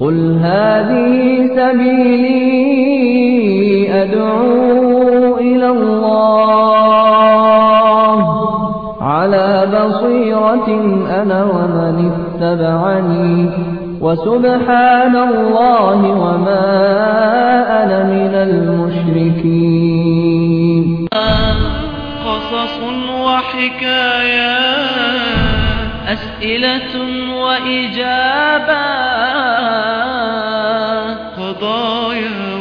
قل هذه سبيلي أدعو إلى الله على بصيرة أنا ومن اتبعني وسبحان الله وما أنا من المشركين قصص وحكايات أسئلة وإجابات قضايا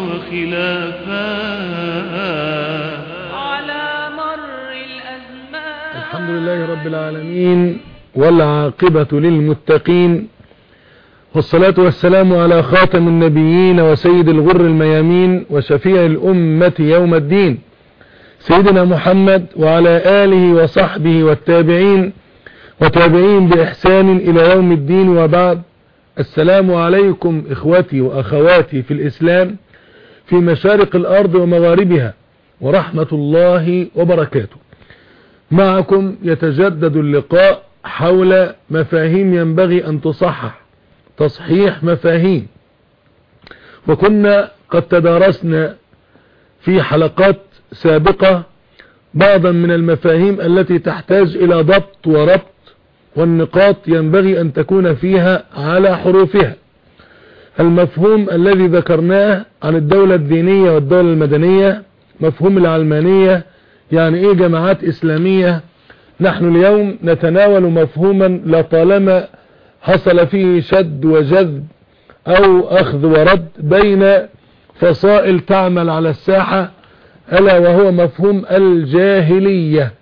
وخلافات على مر الأزمان الحمد لله رب العالمين والعاقبة للمتقين والصلاة والسلام على خاتم النبيين وسيد الغر الميامين وشفيع الأمة يوم الدين سيدنا محمد وعلى آله وصحبه والتابعين وتابعين بإحسان إلى يوم الدين وبعد السلام عليكم إخوتي وأخواتي في الإسلام في مشارق الأرض ومغاربها ورحمة الله وبركاته معكم يتجدد اللقاء حول مفاهيم ينبغي أن تصحح تصحيح مفاهيم وكنا قد تدارسنا في حلقات سابقة بعضا من المفاهيم التي تحتاج إلى ضبط وربط والنقاط ينبغي أن تكون فيها على حروفها المفهوم الذي ذكرناه عن الدولة الدينية والدولة المدنية مفهوم العلمانية يعني ايه جماعات اسلامية نحن اليوم نتناول مفهوما لطالما حصل فيه شد وجذب او اخذ ورد بين فصائل تعمل على الساحة الا وهو مفهوم الجاهلية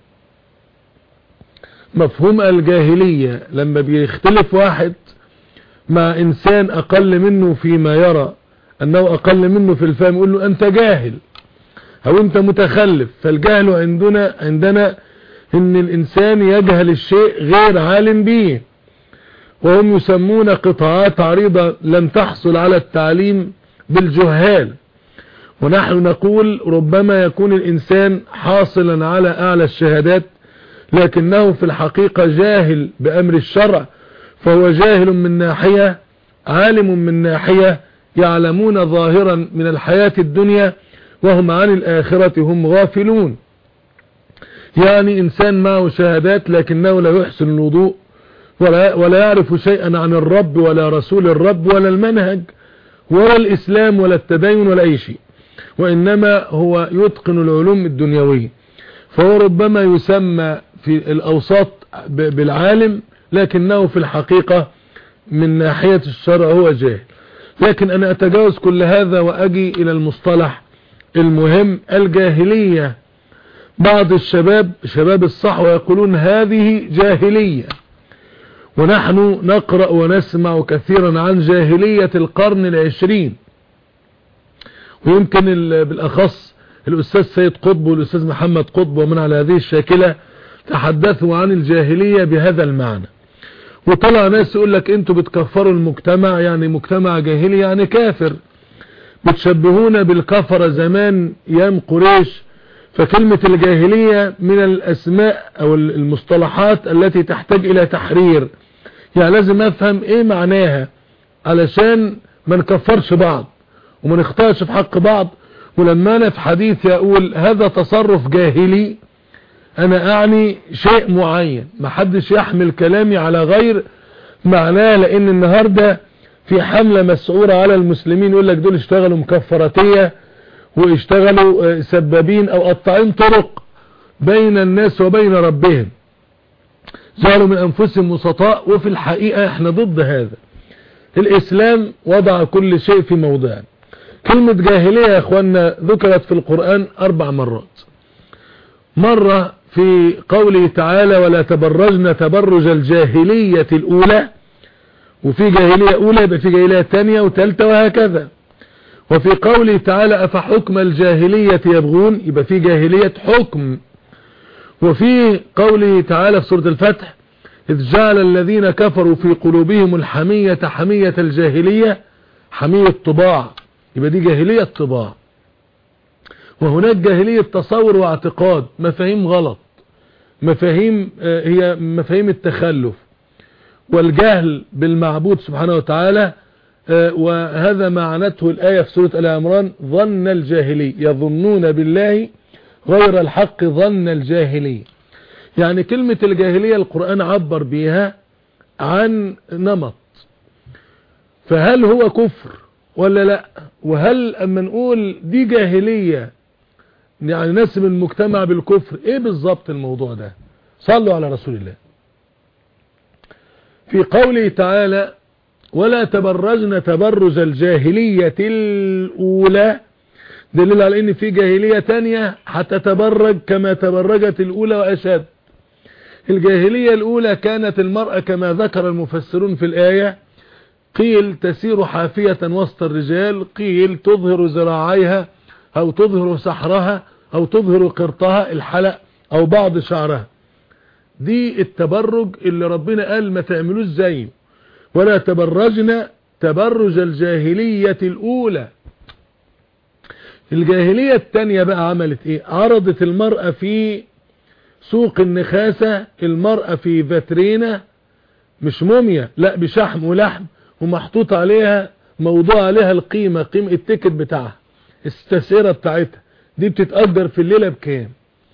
مفهوم الجاهلية لما بيختلف واحد مع انسان اقل منه فيما يرى انه اقل منه في الفهم يقول له انت جاهل او انت متخلف فالجهل عندنا عندنا ان الانسان يجهل الشيء غير عالم به وهم يسمون قطاعات عريضة لم تحصل على التعليم بالجهال ونحن نقول ربما يكون الانسان حاصلا على اعلى الشهادات لكنه في الحقيقة جاهل بامر الشرع فهو جاهل من ناحية عالم من ناحية يعلمون ظاهرا من الحياة الدنيا وهم عن الآخرة هم غافلون يعني إنسان معه شهادات لكنه لا يحسن الوضوء ولا, ولا يعرف شيئا عن الرب ولا رسول الرب ولا المنهج ولا الإسلام ولا التدين ولا أي شيء وإنما هو يتقن العلوم الدنيوية فهو ربما يسمى في الأوساط بالعالم لكنه في الحقيقة من ناحية الشرع هو جاهل لكن أنا أتجاوز كل هذا وأجي إلى المصطلح المهم الجاهلية بعض الشباب شباب الصحوة يقولون هذه جاهلية ونحن نقرأ ونسمع كثيرا عن جاهلية القرن العشرين ويمكن بالأخص الأستاذ سيد قطب والأستاذ محمد قطب ومن على هذه الشاكلة تحدثوا عن الجاهلية بهذا المعنى وطلع ناس يقول لك انتوا بتكفروا المجتمع يعني مجتمع جاهلي يعني كافر بتشبهون بالكفر زمان ايام قريش فكلمة الجاهلية من الاسماء او المصطلحات التي تحتاج الى تحرير يعني لازم افهم ايه معناها علشان ما نكفرش بعض وما نخطأش في حق بعض ولما انا في حديثي اقول هذا تصرف جاهلي انا اعني شيء معين ما حدش يحمل كلامي على غير معناه لان النهاردة في حملة مسعورة على المسلمين يقول لك دول اشتغلوا مكفراتية واشتغلوا سبابين او قطاعين طرق بين الناس وبين ربهم جعلوا من انفسهم وسطاء وفي الحقيقة احنا ضد هذا الاسلام وضع كل شيء في موضعه كلمة جاهلية يا اخوانا ذكرت في القرآن اربع مرات مرة في قوله تعالى ولا تبرجن تبرج الجاهلية الأولى وفي جاهلية أولى يبقى في جاهلية تانية وتالتة وهكذا وفي قوله تعالى أفحكم الجاهلية يبغون يبقى في جاهلية حكم وفي قوله تعالى في سورة الفتح إذ جعل الذين كفروا في قلوبهم الحمية حمية الجاهلية حمية طباع يبقى دي جاهلية طباع وهناك جاهلية تصور واعتقاد مفاهيم غلط مفاهيم هي مفاهيم التخلف والجهل بالمعبود سبحانه وتعالى آه، وهذا ما عنته الآية في سورة العمران ظن الجاهلي يظنون بالله غير الحق ظن الجاهلي يعني كلمة الجاهلية القرآن عبر بها عن نمط فهل هو كفر ولا لا وهل اما نقول دي جاهلية يعني نسم المجتمع بالكفر ايه بالظبط الموضوع ده صلوا على رسول الله في قوله تعالى ولا تبرجن تبرج الجاهلية الأولى دليل على ان في جاهلية تانية هتتبرج كما تبرجت الأولى وأشد الجاهلية الأولى كانت المرأة كما ذكر المفسرون في الآية قيل تسير حافية وسط الرجال قيل تظهر ذراعيها أو تظهر سحرها أو تظهر قرطها الحلق أو بعض شعرها دي التبرج اللي ربنا قال ما تعملوش زيه ولا تبرجنا تبرج الجاهلية الأولى الجاهلية التانية بقى عملت ايه عرضت المرأة في سوق النخاسة المرأة في فاترينة مش موميا لا بشحم ولحم ومحطوط عليها موضوع عليها القيمة قيمة التيكت بتاعها التسعيرة بتاعتها دي بتتقدر في الليلة بكام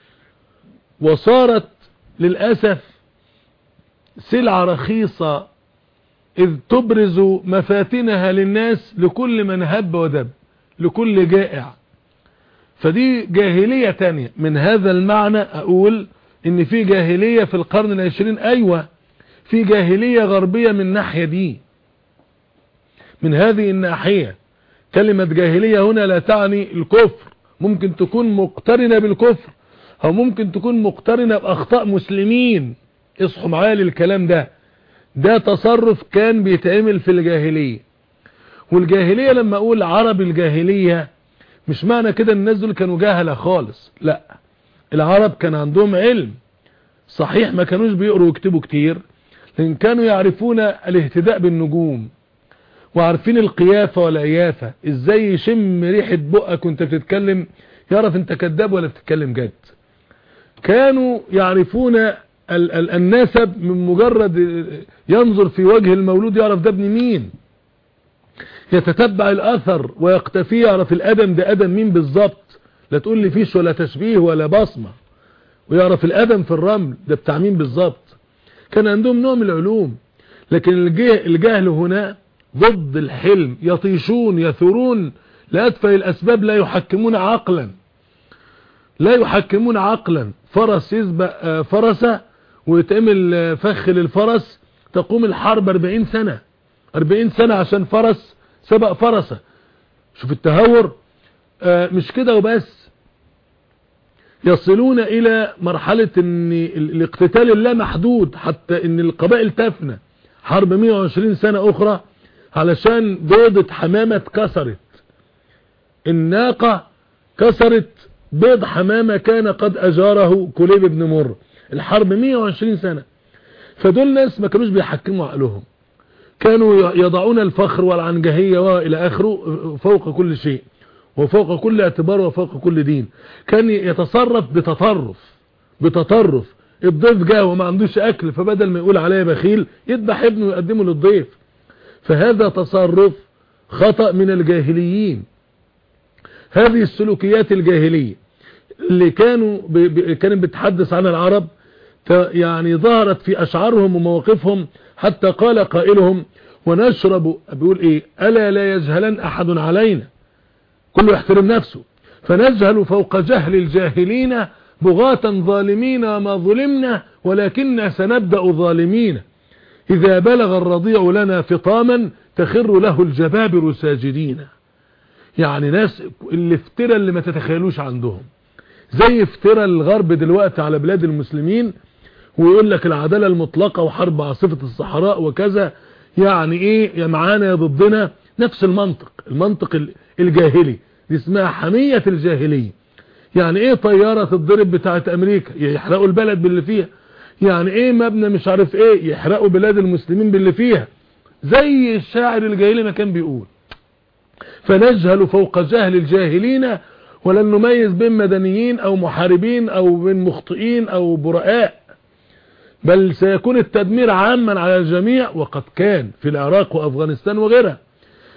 وصارت للأسف سلعة رخيصة إذ تبرز مفاتنها للناس لكل من هب ودب لكل جائع فدي جاهلية تانية من هذا المعنى أقول إن في جاهلية في القرن العشرين أيوة في جاهلية غربية من ناحية دي من هذه الناحية كلمة جاهلية هنا لا تعني الكفر ممكن تكون مقترنة بالكفر أو ممكن تكون مقترنة بأخطاء مسلمين اصحوا معايا للكلام ده ده تصرف كان بيتعمل في الجاهلية والجاهلية لما اقول عرب الجاهلية مش معنى كده الناس دول كانوا جاهلة خالص لا العرب كان عندهم علم صحيح ما كانوش بيقروا ويكتبوا كتير لكن كانوا يعرفون الاهتداء بالنجوم وعارفين القيافة والعيافة ازاي يشم ريحة بقك وانت بتتكلم يعرف انت كذاب ولا بتتكلم جد كانوا يعرفون ال ال النسب من مجرد ينظر في وجه المولود يعرف ده ابن مين يتتبع الاثر ويقتفيه يعرف الادم ده ادم مين بالظبط لا تقول لي فيش ولا تشبيه ولا بصمة ويعرف الادم في الرمل ده بتاع مين بالظبط كان عندهم نوع من العلوم لكن الجهل هنا ضد الحلم يطيشون يثورون لأدفع الأسباب لا يحكمون عقلا لا يحكمون عقلا فرس يسبق فرسة ويتعمل فخ للفرس تقوم الحرب 40 سنة 40 سنة عشان فرس سبق فرسة شوف التهور مش كده وبس يصلون الى مرحلة ان الاقتتال اللامحدود حتى ان القبائل تفنى حرب 120 سنة اخرى علشان بيضة حمامة اتكسرت الناقة كسرت بيض حمامة كان قد اجاره كليب بن مر الحرب 120 سنة فدول ناس ما كانوش بيحكموا عقلهم كانوا يضعون الفخر والعنجهية والى اخره فوق كل شيء وفوق كل اعتبار وفوق كل دين كان يتصرف بتطرف بتطرف الضيف جاء وما عندوش اكل فبدل ما يقول عليه بخيل يذبح ابنه ويقدمه للضيف فهذا تصرف خطأ من الجاهليين هذه السلوكيات الجاهلية اللي كانوا ب... ب... كانت بتحدث عن العرب يعني ظهرت في أشعارهم ومواقفهم حتى قال قائلهم ونشرب بيقول ايه ألا لا يجهلن أحد علينا كله يحترم نفسه فنجهل فوق جهل الجاهلين بغاة ظالمين وما ظلمنا ولكننا سنبدأ ظالمين إذا بلغ الرضيع لنا فطاما تخر له الجبابر ساجدين يعني ناس اللي افترى اللي ما تتخيلوش عندهم زي افترى الغرب دلوقتي على بلاد المسلمين ويقول لك العدالة المطلقة وحرب عاصفة الصحراء وكذا يعني ايه يا معانا يا ضدنا نفس المنطق المنطق الجاهلي دي اسمها حمية الجاهلية يعني ايه طيارة تضرب بتاعت امريكا يحرقوا البلد باللي فيها يعني ايه مبنى مش عارف ايه يحرقوا بلاد المسلمين باللي فيها زي الشاعر الجاهلي ما كان بيقول فنجهل فوق جهل الجاهلين ولن نميز بين مدنيين او محاربين او بين مخطئين او براء بل سيكون التدمير عاما على الجميع وقد كان في العراق وافغانستان وغيرها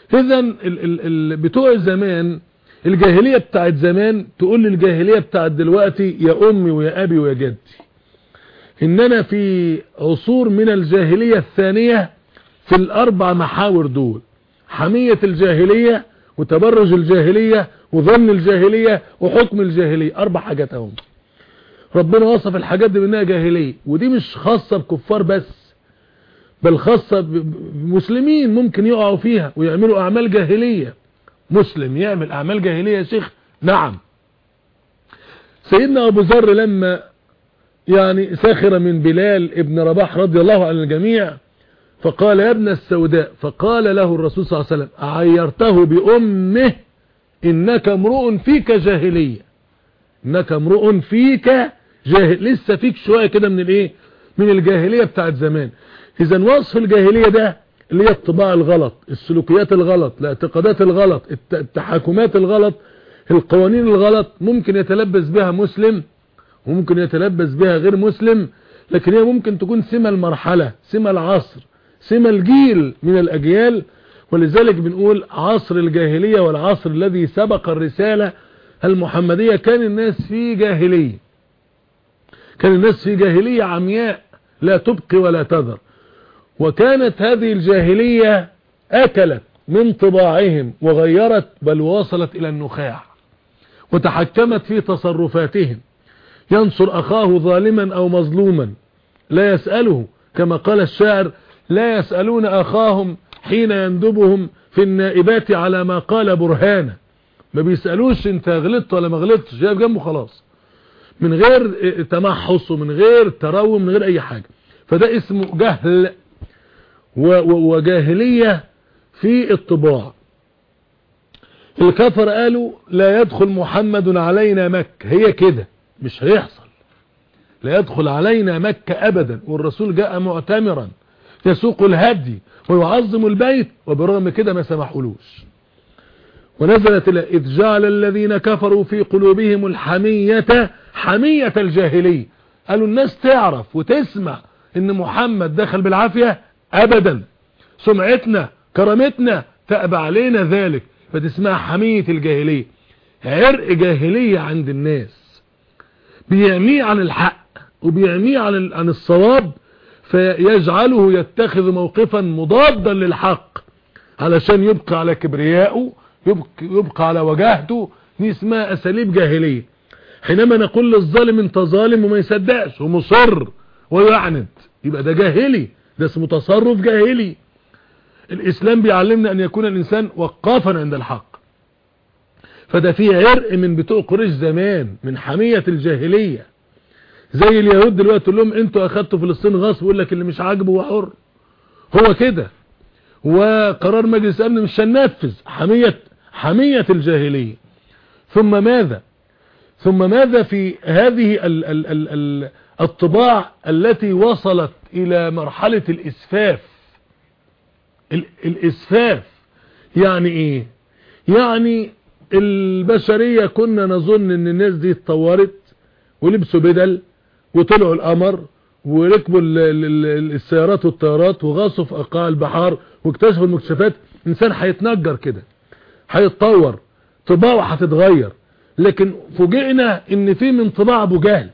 اذا ال ال ال بتوع زمان الجاهلية بتاعت زمان تقول لي الجاهلية بتاعت دلوقتي يا امي ويا ابي ويا جدي اننا في عصور من الجاهلية الثانية في الاربع محاور دول حمية الجاهلية وتبرج الجاهلية وظن الجاهلية وحكم الجاهلية اربع حاجات اهم ربنا وصف الحاجات دي بانها جاهلية ودي مش خاصة بكفار بس بل خاصة بمسلمين ممكن يقعوا فيها ويعملوا اعمال جاهلية مسلم يعمل اعمال جاهلية يا شيخ نعم سيدنا ابو ذر لما يعني ساخر من بلال ابن رباح رضي الله عن الجميع فقال يا ابن السوداء فقال له الرسول صلى الله عليه وسلم عيرته بأمه إنك امرؤ فيك جاهلية إنك امرؤ فيك جاهل لسه فيك شوية كده من الايه من الجاهلية بتاعت زمان إذا وصف الجاهلية ده اللي هي الطباع الغلط السلوكيات الغلط الاعتقادات الغلط التحاكمات الغلط القوانين الغلط ممكن يتلبس بها مسلم وممكن يتلبس بها غير مسلم لكن هي ممكن تكون سمة المرحلة سمة العصر سمة الجيل من الأجيال ولذلك بنقول عصر الجاهلية والعصر الذي سبق الرسالة المحمدية كان الناس في جاهلية كان الناس في جاهلية عمياء لا تبقي ولا تذر وكانت هذه الجاهلية أكلت من طباعهم وغيرت بل وصلت إلى النخاع وتحكمت في تصرفاتهم ينصر أخاه ظالما أو مظلوما لا يسأله كما قال الشاعر لا يسألون أخاهم حين يندبهم في النائبات على ما قال برهانه ما بيسألوش انت غلطت ولا ما غلطتش جايب جنبه خلاص من غير تمحص ومن غير تروم من غير اي حاجة فده اسمه جهل وجاهلية في الطباع الكفر قالوا لا يدخل محمد علينا مكة هي كده مش هيحصل لا يدخل علينا مكة ابدا والرسول جاء معتمرا يسوق الهدي ويعظم البيت وبرغم كده ما سمحولوش ونزلت إذ جعل الذين كفروا في قلوبهم الحمية حمية الجاهلية قالوا الناس تعرف وتسمع ان محمد دخل بالعافية ابدا سمعتنا كرامتنا تأبى علينا ذلك فتسمع حمية الجاهلية عرق جاهلية عند الناس بيعميه عن الحق وبيعميه عن عن الصواب فيجعله يتخذ موقفا مضادا للحق علشان يبقى على كبريائه يبقى, يبقى على وجاهته دي اسمها اساليب جاهلية حينما نقول للظالم انت ظالم وما يصدقش ومصر ويعند يبقى ده جاهلي ده اسمه تصرف جاهلي الاسلام بيعلمنا ان يكون الانسان وقافا عند الحق فده فيه عرق من بتوع قريش زمان من حمية الجاهلية زي اليهود دلوقتي تقول لهم انتوا اخدتوا فلسطين غصب يقول لك اللي مش عاجبه هو حر هو كده وقرار مجلس الامن مش هننفذ حمية حمية الجاهلية ثم ماذا ثم ماذا في هذه ال ال ال ال الطباع التي وصلت الى مرحلة الاسفاف ال الاسفاف يعني ايه يعني البشرية كنا نظن ان الناس دي اتطورت ولبسوا بدل وطلعوا القمر وركبوا السيارات والطيارات وغاصوا في اقاع البحار واكتشفوا المكتشفات انسان هيتنجر كده هيتطور طباعه هتتغير لكن فوجئنا ان في من طباع ابو جهل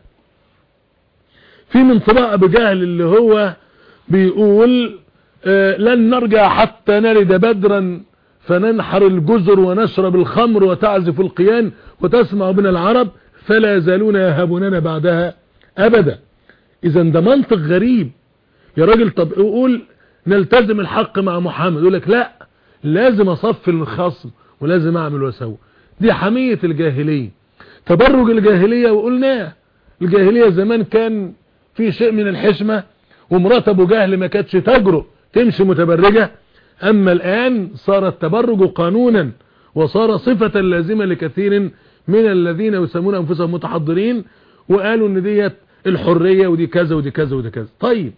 في من طباع ابو جهل اللي هو بيقول آه لن نرجع حتى نرد بدرا فننحر الجزر ونشرب الخمر وتعزف القيان وتسمع بنا العرب فلا يزالون يهابوننا بعدها ابدا اذا ده منطق غريب يا راجل طب يقول نلتزم الحق مع محمد يقول لك لا لازم اصفي الخصم ولازم اعمل واسوي دي حمية الجاهلية تبرج الجاهلية وقلناه الجاهلية زمان كان في شيء من الحشمة ومرات ابو جهل ما كانتش تجرؤ تمشي متبرجة اما الان صار التبرج قانونا وصار صفة لازمة لكثير من الذين يسمون انفسهم متحضرين وقالوا ان ديت الحرية ودي كذا ودي كذا ودي كذا طيب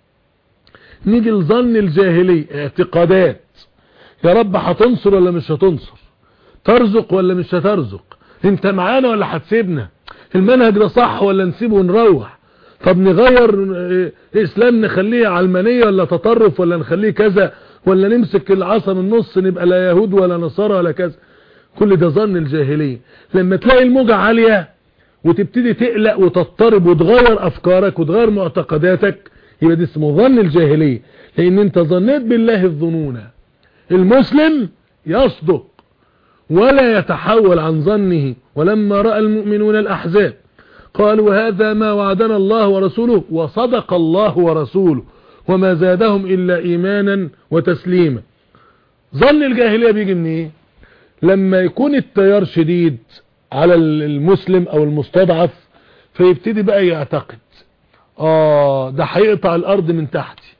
نيجي لظن الجاهلية اعتقادات يا رب هتنصر ولا مش هتنصر ترزق ولا مش هترزق انت معانا ولا هتسيبنا المنهج ده صح ولا نسيبه ونروح طب نغير اسلام نخليه علمانية ولا تطرف ولا نخليه كذا ولا نمسك العصا من النص نبقى لا يهود ولا نصارى ولا كذا كل ده ظن الجاهلية لما تلاقي الموجة عالية وتبتدي تقلق وتضطرب وتغير افكارك وتغير معتقداتك يبقى دي اسمه ظن الجاهلية لان انت ظنيت بالله الظنون المسلم يصدق ولا يتحول عن ظنه ولما رأى المؤمنون الأحزاب قالوا هذا ما وعدنا الله ورسوله وصدق الله ورسوله وما زادهم إلا إيمانا وتسليما ظن الجاهلية بيجي من ايه لما يكون التيار شديد على المسلم او المستضعف فيبتدي بقى يعتقد اه ده هيقطع الارض من تحتي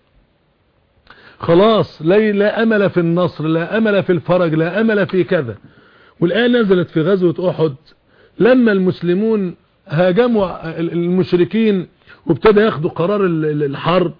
خلاص لا, لا امل في النصر لا امل في الفرج لا امل في كذا والآن نزلت في غزوة احد لما المسلمون هاجموا المشركين وابتدى ياخدوا قرار الحرب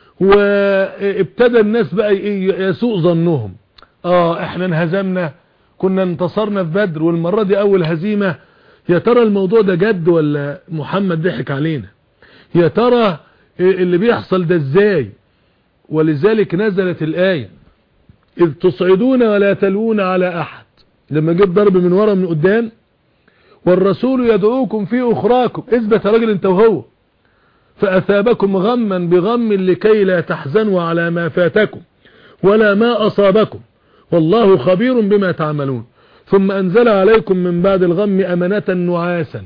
وابتدى الناس بقى يسوء ظنهم اه احنا انهزمنا كنا انتصرنا في بدر والمرة دي اول هزيمة يا ترى الموضوع ده جد ولا محمد ضحك علينا يا ترى اللي بيحصل ده ازاي ولذلك نزلت الآية إذ تصعدون ولا تلوون على أحد لما جيت ضرب من ورا من قدام والرسول يدعوكم في أخراكم اثبت يا راجل انت وهو فأثابكم غما بغم لكي لا تحزنوا على ما فاتكم ولا ما أصابكم والله خبير بما تعملون ثم أنزل عليكم من بعد الغم أمنة نعاسا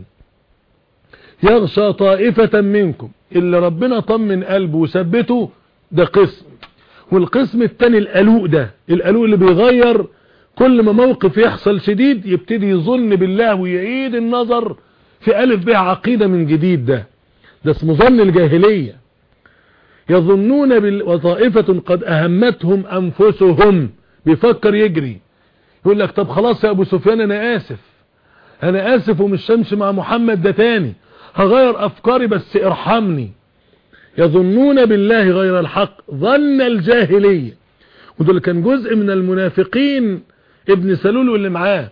يغشى طائفة منكم اللي ربنا طمن قلبه وثبته ده قسم والقسم التاني القلوق ده القلوق اللي بيغير كل ما موقف يحصل شديد يبتدي يظن بالله ويعيد النظر في ألف به عقيدة من جديد ده ده اسمه ظن الجاهلية يظنون بال... وطائفة قد أهمتهم أنفسهم بيفكر يجري يقول لك طب خلاص يا أبو سفيان أنا آسف أنا آسف ومش شمش مع محمد ده تاني هغير أفكاري بس ارحمني يظنون بالله غير الحق ظن الجاهلية ودول كان جزء من المنافقين ابن سلول واللي معاه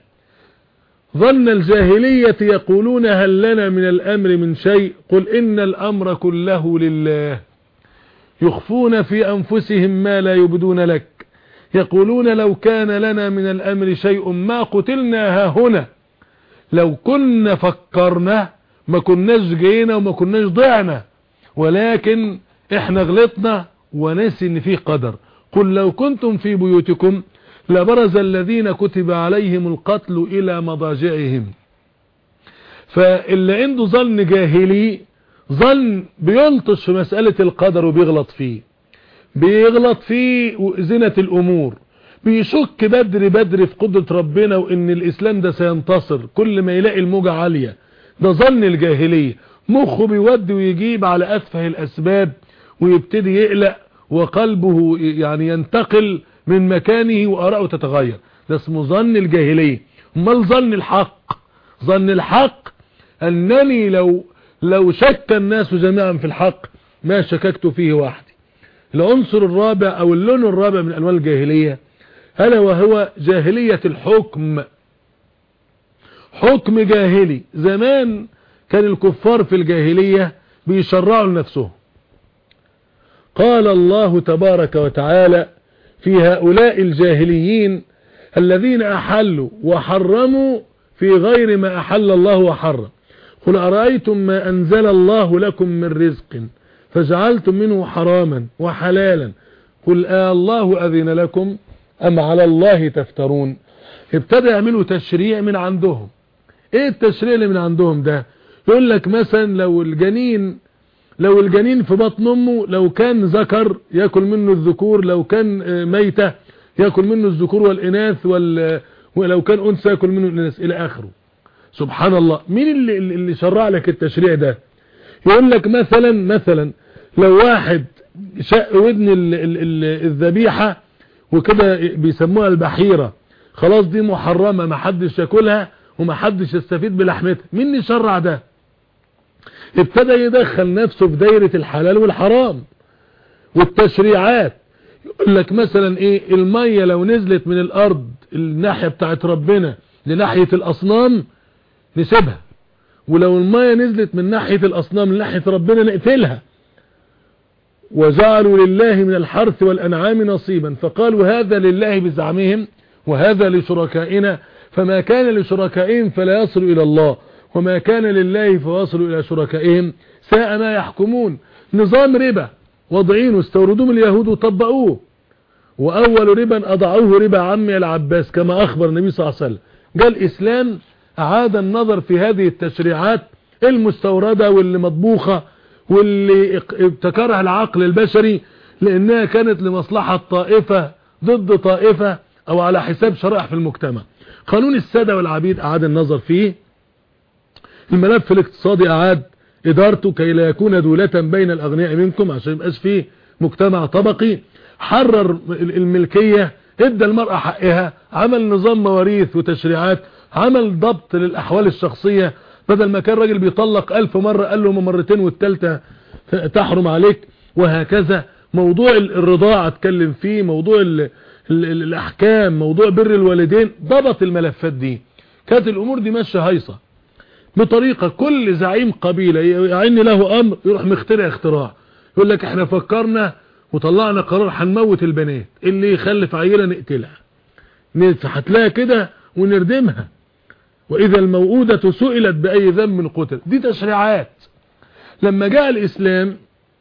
ظن الجاهلية يقولون هل لنا من الأمر من شيء قل إن الأمر كله لله يخفون في أنفسهم ما لا يبدون لك يقولون لو كان لنا من الأمر شيء ما قتلنا ها هنا لو كنا فكرنا ما كناش جينا وما كناش ضعنا ولكن احنا غلطنا ونسي ان فيه قدر قل لو كنتم في بيوتكم لبرز الذين كتب عليهم القتل الى مضاجعهم فاللي عنده ظن جاهلي ظن بيلطش في مسألة القدر وبيغلط فيه بيغلط فيه زنة الامور بيشك بدري بدري في قدرة ربنا وان الاسلام ده سينتصر كل ما يلاقي الموجة عالية ده ظن الجاهلية مخه بيودي ويجيب على أسفه الأسباب ويبتدي يقلق وقلبه يعني ينتقل من مكانه وآراءه تتغير ده اسمه ظن الجاهلية امال ظن الحق ظن الحق أنني لو لو شك الناس جميعا في الحق ما شككت فيه وحدي العنصر الرابع أو اللون الرابع من أنواع الجاهلية هلا وهو جاهلية الحكم حكم جاهلي زمان كان الكفار في الجاهلية بيشرعوا لنفسهم قال الله تبارك وتعالى في هؤلاء الجاهليين الذين أحلوا وحرموا في غير ما أحل الله وحرم قل أرأيتم ما أنزل الله لكم من رزق فجعلتم منه حراما وحلالا قل آه الله أذن لكم أم على الله تفترون ابتدى يعملوا تشريع من عندهم ايه التشريع اللي من عندهم ده يقول لك مثلا لو الجنين لو الجنين في بطن امه لو كان ذكر ياكل منه الذكور لو كان ميتة ياكل منه الذكور والاناث وال ولو كان انثى ياكل منه الاناث الى اخره سبحان الله مين اللي اللي شرع لك التشريع ده يقول لك مثلا مثلا لو واحد شق ودن الذبيحة وكده بيسموها البحيرة خلاص دي محرمة ما حدش ياكلها وما حدش يستفيد بلحمتها مين اللي شرع ده ابتدى يدخل نفسه في دايرة الحلال والحرام والتشريعات يقول لك مثلا ايه المية لو نزلت من الارض الناحية بتاعت ربنا لناحية الاصنام نسيبها ولو المية نزلت من ناحية الاصنام لناحية ربنا نقتلها وجعلوا لله من الحرث والأنعام نصيبا فقالوا هذا لله بزعمهم وهذا لشركائنا فما كان لشركائهم فلا يصل إلى الله وما كان لله فيصل إلى شركائهم ساء ما يحكمون نظام ربا وضعين واستوردوه من اليهود وطبقوه وأول ربا أضعوه ربا عمي العباس كما أخبر النبي صلى الله عليه وسلم قال الإسلام أعاد النظر في هذه التشريعات المستوردة واللي مطبوخة واللي ابتكرها العقل البشري لأنها كانت لمصلحة طائفة ضد طائفة أو على حساب شرائح في المجتمع قانون السادة والعبيد أعاد النظر فيه الملف الاقتصادي أعاد إدارته كي لا يكون دولة بين الأغنياء منكم عشان يبقاش فيه مجتمع طبقي حرر الملكية ادى المرأة حقها عمل نظام مواريث وتشريعات عمل ضبط للأحوال الشخصية بدل ما كان راجل بيطلق ألف مرة قال له مرتين والتالتة تحرم عليك وهكذا موضوع الرضاعة اتكلم فيه موضوع ال ال الأحكام موضوع بر الوالدين ضبط الملفات دي كانت الأمور دي ماشية هيصة بطريقة كل زعيم قبيلة يعني له أمر يروح مخترع اختراع يقول لك احنا فكرنا وطلعنا قرار هنموت البنات اللي يخلف عيلة نقتلها هتلاقيها كده ونردمها وإذا الموؤودة سئلت بأي ذنب قتل دي تشريعات لما جاء الإسلام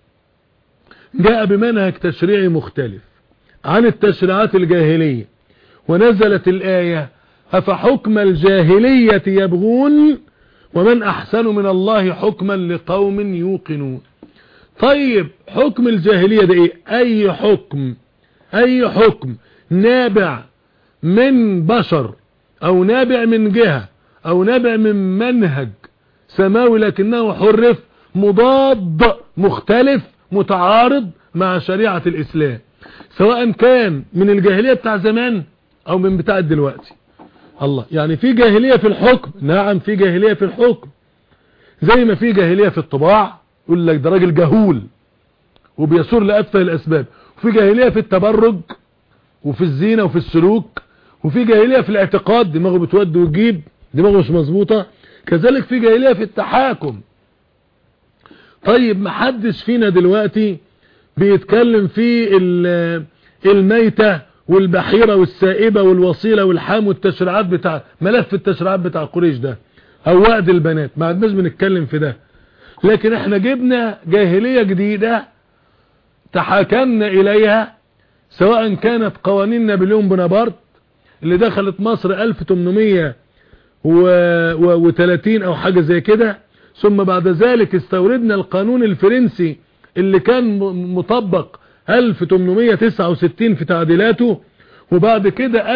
جاء بمنهج تشريعي مختلف عن التشريعات الجاهلية ونزلت الآية أفحكم الجاهلية يبغون ومن أحسن من الله حكما لقوم يوقنون طيب حكم الجاهلية ده ايه اي حكم اي حكم نابع من بشر او نابع من جهة او نابع من منهج سماوي لكنه حرف مضاد مختلف متعارض مع شريعة الاسلام سواء كان من الجاهلية بتاع زمان او من بتاع دلوقتي الله يعني في جاهلية في الحكم نعم في جاهلية في الحكم زي ما في جاهلية في الطباع يقول لك ده راجل جهول وبيسور لأتفه الأسباب وفي جاهلية في التبرج وفي الزينة وفي السلوك وفي جاهلية في الاعتقاد دماغه بتود وتجيب دماغه مش مظبوطة كذلك في جاهلية في التحاكم طيب محدش فينا دلوقتي بيتكلم في الميتة والبحيرة والسائبة والوصيلة والحام والتشريعات بتاع ملف التشريعات بتاع قريش ده او وعد البنات ما عدناش بنتكلم في ده لكن احنا جبنا جاهلية جديدة تحاكمنا اليها سواء كانت قوانين نابليون بونابرت اللي دخلت مصر 1830 او حاجة زي كده ثم بعد ذلك استوردنا القانون الفرنسي اللي كان مطبق 1869 في تعديلاته وبعد كده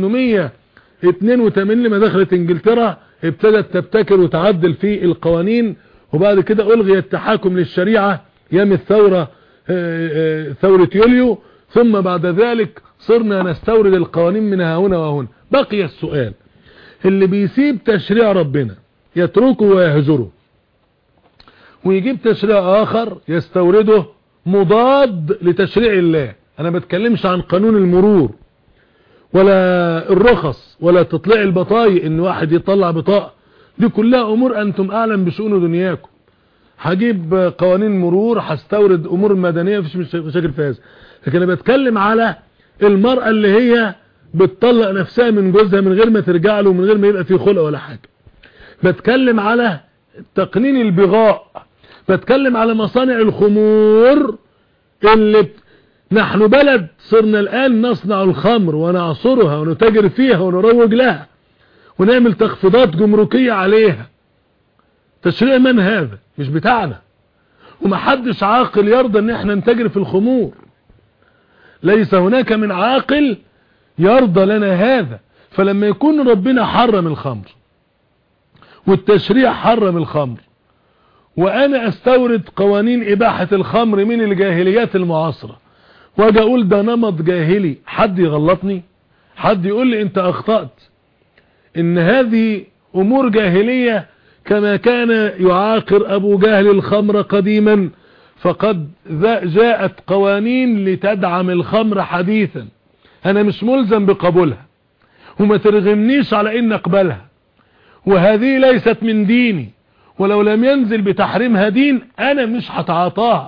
1882 لما دخلت انجلترا ابتدت تبتكر وتعدل في القوانين وبعد كده الغي التحاكم للشريعة يام الثورة ثورة يوليو ثم بعد ذلك صرنا نستورد القوانين من هنا وهنا بقي السؤال اللي بيسيب تشريع ربنا يتركه ويهجره ويجيب تشريع اخر يستورده مضاد لتشريع الله انا بتكلمش عن قانون المرور ولا الرخص ولا تطلع البطايق ان واحد يطلع بطاقة دي كلها امور انتم اعلم بشؤون دنياكم هجيب قوانين مرور هستورد امور مدنية مفيش مشاكل في هذا لكن انا بتكلم على المرأة اللي هي بتطلق نفسها من جوزها من غير ما ترجع له من غير ما يبقى فيه خلق ولا حاجة بتكلم على تقنين البغاء بتكلم على مصانع الخمور اللي ب... نحن بلد صرنا الآن نصنع الخمر ونعصرها ونتاجر فيها ونروج لها ونعمل تخفيضات جمركية عليها تشريع من هذا مش بتاعنا ومحدش عاقل يرضى ان احنا نتاجر في الخمور ليس هناك من عاقل يرضى لنا هذا فلما يكون ربنا حرم الخمر والتشريع حرم الخمر وانا استورد قوانين اباحة الخمر من الجاهليات المعاصرة واجي اقول ده نمط جاهلي حد يغلطني حد يقول لي انت اخطأت ان هذه امور جاهلية كما كان يعاقر ابو جهل الخمر قديما فقد جاءت قوانين لتدعم الخمر حديثا انا مش ملزم بقبولها وما ترغمنيش على ان اقبلها وهذه ليست من ديني ولو لم ينزل بتحريمها دين انا مش هتعاطاها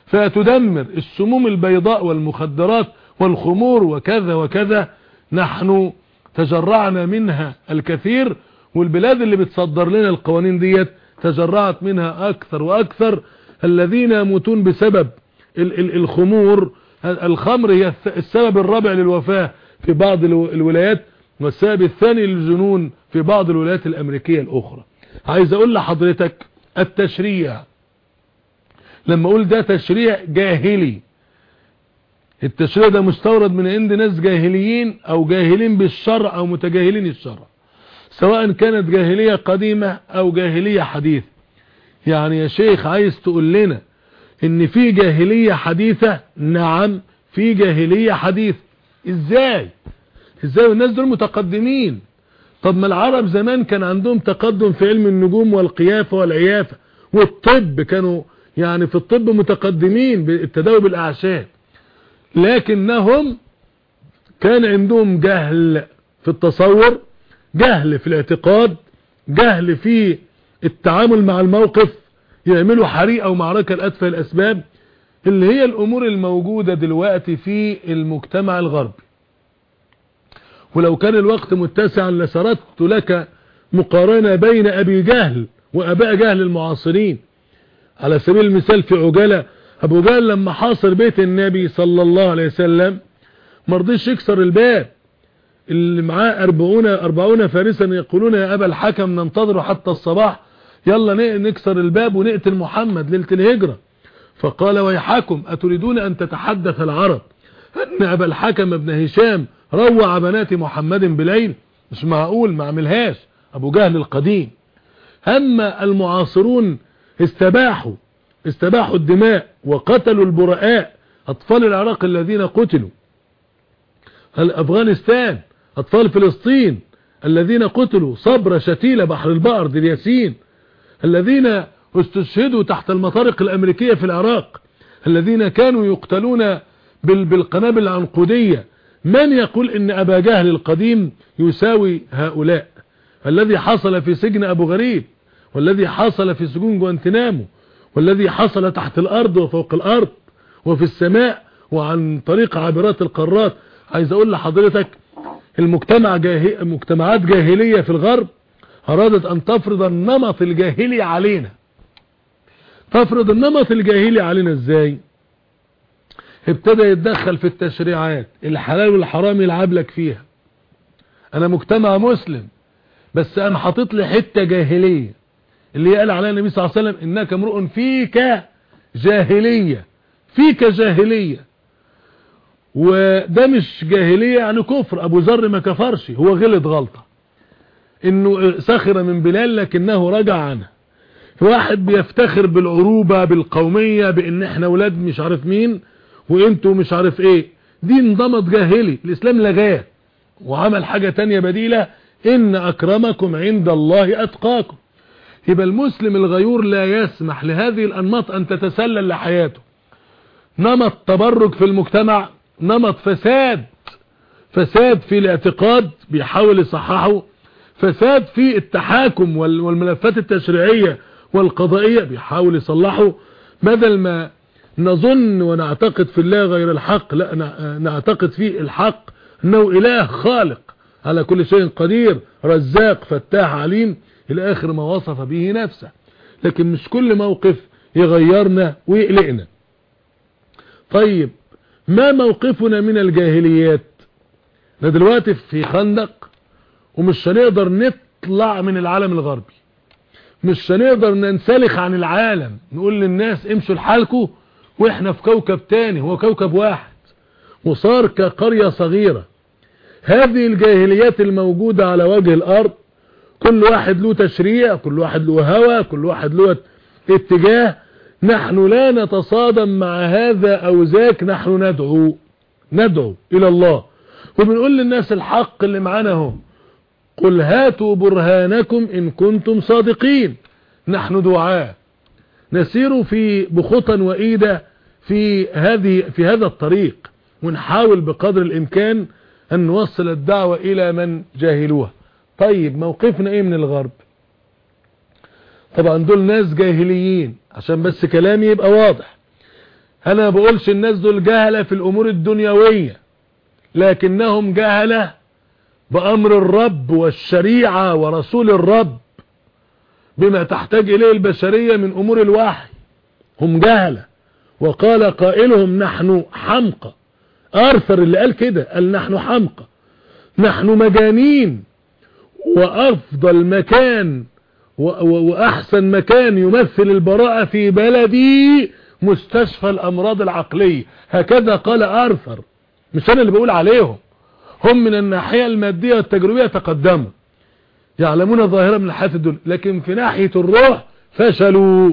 فتدمر السموم البيضاء والمخدرات والخمور وكذا وكذا نحن تجرعنا منها الكثير والبلاد اللي بتصدر لنا القوانين ديت تجرعت منها أكثر وأكثر الذين يموتون بسبب ال- ال- الخمور الخمر هي الث- السبب الرابع للوفاة في بعض الو- الولايات والسبب الثاني للجنون في بعض الولايات الأمريكية الأخرى عايز أقول لحضرتك التشريع لما أقول ده تشريع جاهلي التشريع ده مستورد من عند ناس جاهليين أو جاهلين بالشرع أو متجاهلين الشرع سواء كانت جاهلية قديمة أو جاهلية حديثة يعني يا شيخ عايز تقول لنا ان في جاهلية حديثة نعم في جاهلية حديثة ازاي ازاي الناس دول متقدمين طب ما العرب زمان كان عندهم تقدم في علم النجوم والقيافة والعيافة والطب كانوا يعني في الطب متقدمين بالتداوي بالاعشاب لكنهم كان عندهم جهل في التصور جهل في الاعتقاد جهل في التعامل مع الموقف يعملوا حريقة ومعركة لأتفه الأسباب اللي هي الأمور الموجودة دلوقتي في المجتمع الغربي ولو كان الوقت متسعا لسردت لك مقارنة بين أبي جهل وأباء جهل المعاصرين على سبيل المثال في عجالة أبو جهل لما حاصر بيت النبي صلى الله عليه وسلم مرضيش يكسر الباب اللي معاه أربعون, أربعون فارسا يقولون يا أبا الحكم ننتظر حتى الصباح يلا ن- نكسر الباب ونقتل محمد ليلة الهجرة فقال ويحكم أتريدون أن تتحدث العرب أن أبا الحكم ابن هشام روع بنات محمد بليل مش معقول ما عملهاش أبو جهل القديم أما المعاصرون استباحوا استباحوا الدماء وقتلوا البرآء أطفال العراق الذين قتلوا هل أفغانستان أطفال فلسطين الذين قتلوا صبر شتيلة بحر البقر دي الياسين الذين استشهدوا تحت المطارق الأمريكية في العراق الذين كانوا يقتلون بال- بالقنابل العنقودية من يقول ان أبا جهل القديم يساوي هؤلاء الذي حصل في سجن أبو غريب والذي حصل في سجون جوانتنامو والذي حصل تحت الأرض وفوق الأرض وفي السماء وعن طريق عابرات القارات عايز أقول لحضرتك المجتمع جاهي مجتمعات جاهلية في الغرب أرادت أن تفرض النمط الجاهلي علينا تفرض النمط الجاهلي علينا ازاي ابتدى يتدخل في التشريعات الحلال والحرام يلعب لك فيها انا مجتمع مسلم بس انا حاطط لي حته جاهليه اللي قال عليها النبي صلى الله عليه وسلم انك امرؤ فيك جاهليه فيك جاهليه وده مش جاهليه يعني كفر ابو ذر ما كفرش هو غلط غلطه انه سخر من بلال لكنه رجع عنها واحد بيفتخر بالعروبة بالقومية بان احنا ولاد مش عارف مين وانتوا مش عارف ايه دي انضمت جاهلي الاسلام لغاه وعمل حاجة تانية بديلة ان اكرمكم عند الله اتقاكم يبقى المسلم الغيور لا يسمح لهذه الانماط ان تتسلل لحياته نمط تبرج في المجتمع نمط فساد فساد في الاعتقاد بيحاول يصححه فساد في التحاكم وال- والملفات التشريعية والقضائية بيحاول يصلحه بدل ما نظن ونعتقد في الله غير الحق لا نع- نعتقد في الحق انه اله خالق على كل شيء قدير رزاق فتاح عليم الى اخر ما وصف به نفسه لكن مش كل موقف يغيرنا ويقلقنا طيب ما موقفنا من الجاهليات احنا دلوقتي في خندق ومش هنقدر نطلع من العالم الغربي مش هنقدر ننسلخ عن العالم نقول للناس امشوا لحالكم واحنا في كوكب تاني هو كوكب واحد وصار كقرية صغيرة هذه الجاهليات الموجودة على وجه الارض كل واحد له تشريع كل واحد له هوى كل واحد له اتجاه نحن لا نتصادم مع هذا او ذاك نحن ندعو ندعو الى الله وبنقول للناس الحق اللي معانا اهو قل هاتوا برهانكم إن كنتم صادقين نحن دعاء نسير في بخطا وإيدة في هذه في هذا الطريق ونحاول بقدر الإمكان أن نوصل الدعوة إلى من جاهلوها طيب موقفنا إيه من الغرب طبعا دول ناس جاهليين عشان بس كلامي يبقى واضح انا ما بقولش الناس دول جهلة في الامور الدنيوية لكنهم جهلة بامر الرب والشريعة ورسول الرب بما تحتاج اليه البشرية من امور الوحي هم جهلة وقال قائلهم نحن حمقى ارثر اللي قال كده قال نحن حمقى نحن مجانين وافضل مكان واحسن مكان يمثل البراءة في بلدي مستشفى الامراض العقلية هكذا قال ارثر مش انا اللي بقول عليهم هم من الناحية المادية والتجربية تقدموا يعلمون ظاهرة من الحياة الدنيا لكن في ناحية الروح فشلوا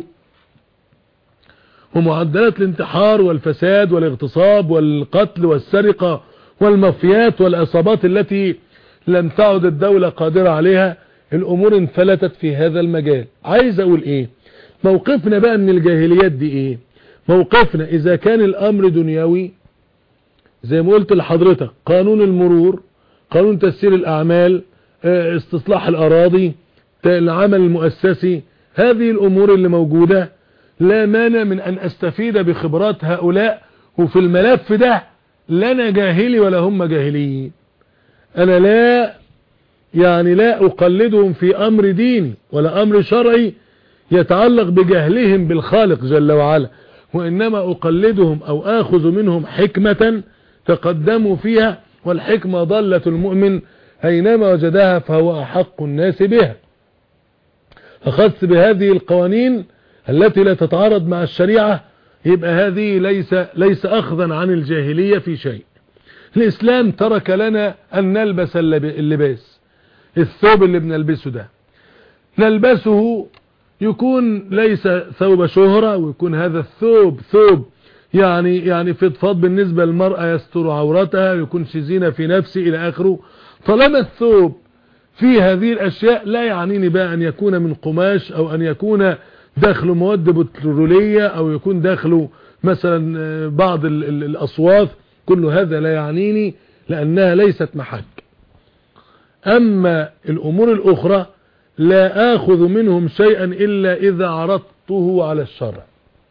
ومعدلات الانتحار والفساد والاغتصاب والقتل والسرقة والمافيات والعصابات التي لم تعد الدولة قادرة عليها الامور انفلتت في هذا المجال عايز اقول ايه موقفنا بقى من الجاهليات دي ايه موقفنا اذا كان الامر دنيوي زي ما قلت لحضرتك قانون المرور قانون تسيير الاعمال استصلاح الاراضي العمل المؤسسي هذه الامور اللي موجودة لا مانع من ان استفيد بخبرات هؤلاء وفي الملف ده لا انا جاهلي ولا هم جاهليين انا لا يعني لا اقلدهم في امر ديني ولا امر شرعي يتعلق بجهلهم بالخالق جل وعلا وانما اقلدهم او اخذ منهم حكمة تقدموا فيها والحكمة ضلة المؤمن اينما وجدها فهو احق الناس بها اخذت بهذه القوانين التي لا تتعارض مع الشريعة يبقى هذه ليس, ليس اخذا عن الجاهلية في شيء الاسلام ترك لنا ان نلبس اللباس الثوب اللي بنلبسه ده نلبسه يكون ليس ثوب شهرة ويكون هذا الثوب ثوب يعني يعني فضفاض بالنسبة للمرأة يستر عورتها ويكون زينة في نفسه الى اخره طالما الثوب في هذه الاشياء لا يعنيني بقى ان يكون من قماش او ان يكون داخله مواد بترولية او يكون داخله مثلا بعض ال ال الاصواف كل هذا لا يعنيني لانها ليست محك اما الامور الاخرى لا اخذ منهم شيئا الا اذا عرضته على الشرع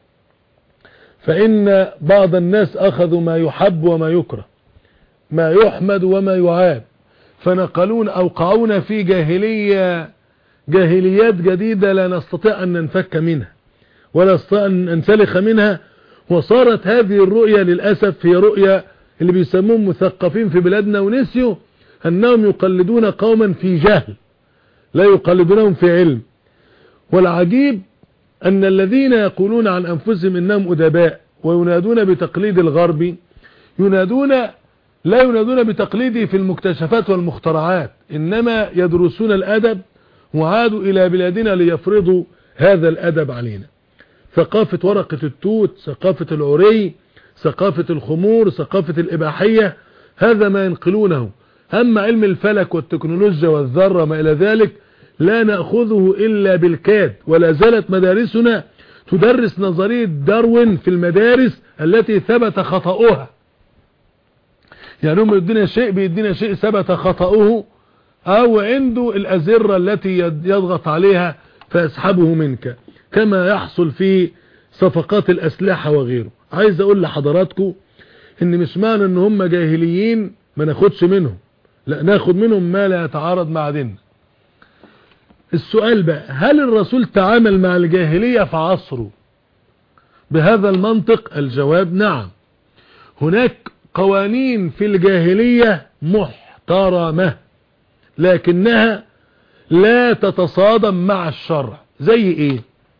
فان بعض الناس اخذوا ما يحب وما يكره ما يحمد وما يعاب فنقلون اوقعونا في جاهلية جاهليات جديدة لا نستطيع ان ننفك منها ولا نستطيع ان ننسلخ منها وصارت هذه الرؤية للأسف هي رؤية اللي بيسموهم مثقفين في بلادنا ونسيوا انهم يقلدون قوما في جهل لا يقلدونهم في علم والعجيب ان الذين يقولون عن انفسهم انهم ادباء وينادون بتقليد الغربي ينادون لا ينادون بتقليده في المكتشفات والمخترعات انما يدرسون الادب وعادوا الى بلادنا ليفرضوا هذا الادب علينا ثقافة ورقة التوت ثقافة العري ثقافة الخمور ثقافة الإباحية هذا ما ينقلونه أما علم الفلك والتكنولوجيا والذرة ما إلى ذلك لا نأخذه إلا بالكاد ولا زالت مدارسنا تدرس نظرية داروين في المدارس التي ثبت خطأها يعني هم يدينا شيء بيدينا شيء ثبت خطأه أو عنده الأزرة التي يضغط عليها فيسحبه منك كما يحصل في صفقات الأسلحة وغيره عايز أقول لحضراتكم إن مش معنى إن هم جاهليين ما ناخدش منهم لا ناخد منهم ما لا يتعارض مع ديننا السؤال بقى هل الرسول تعامل مع الجاهلية في عصره بهذا المنطق الجواب نعم هناك قوانين في الجاهلية محترمة لكنها لا تتصادم مع الشرع زي ايه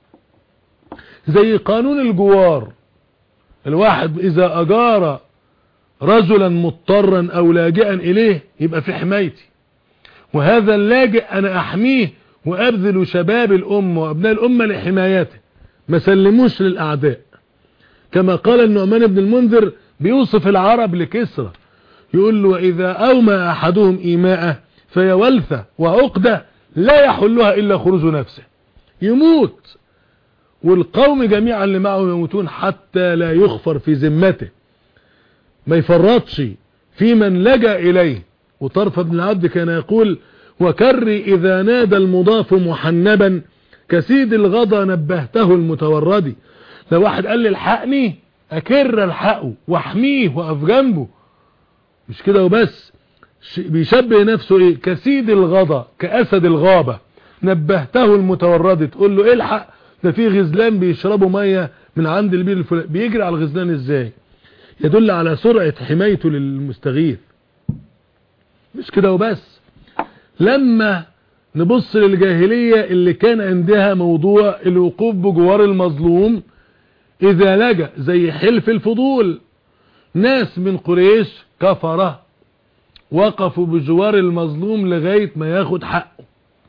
زي قانون الجوار الواحد اذا اجار رجلا مضطرا او لاجئا اليه يبقى في حمايتي وهذا اللاجئ انا احميه وابذل شباب الامة وابناء الامة لحمايته ما سلموش للاعداء كما قال النعمان بن المنذر بيوصف العرب لكسرى يقول له واذا اومى احدهم ايماءه فهي ولثة وعقدة لا يحلها الا خروج نفسه يموت والقوم جميعا اللي معه يموتون حتى لا يخفر في ذمته ما يفرطش في من لجأ اليه وطرف بن العبد كان يقول وكري اذا نادى المضاف محنبا كسيد الغضا نبهته المتوردي لو واحد قال لي الحقني اكر الحقه واحميه واقف جنبه مش كده وبس ش- بيشبه نفسه ايه كسيد الغضا كاسد الغابة نبهته المتورد تقول له الحق ده في غزلان بيشربوا مية من عند البير الفلاني بيجري على الغزلان ازاي يدل على سرعة حمايته للمستغيث مش كده وبس لما نبص للجاهلية اللي كان عندها موضوع الوقوف بجوار المظلوم اذا لجأ زي حلف الفضول ناس من قريش كفرة وقفوا بجوار المظلوم لغاية ما ياخد حقه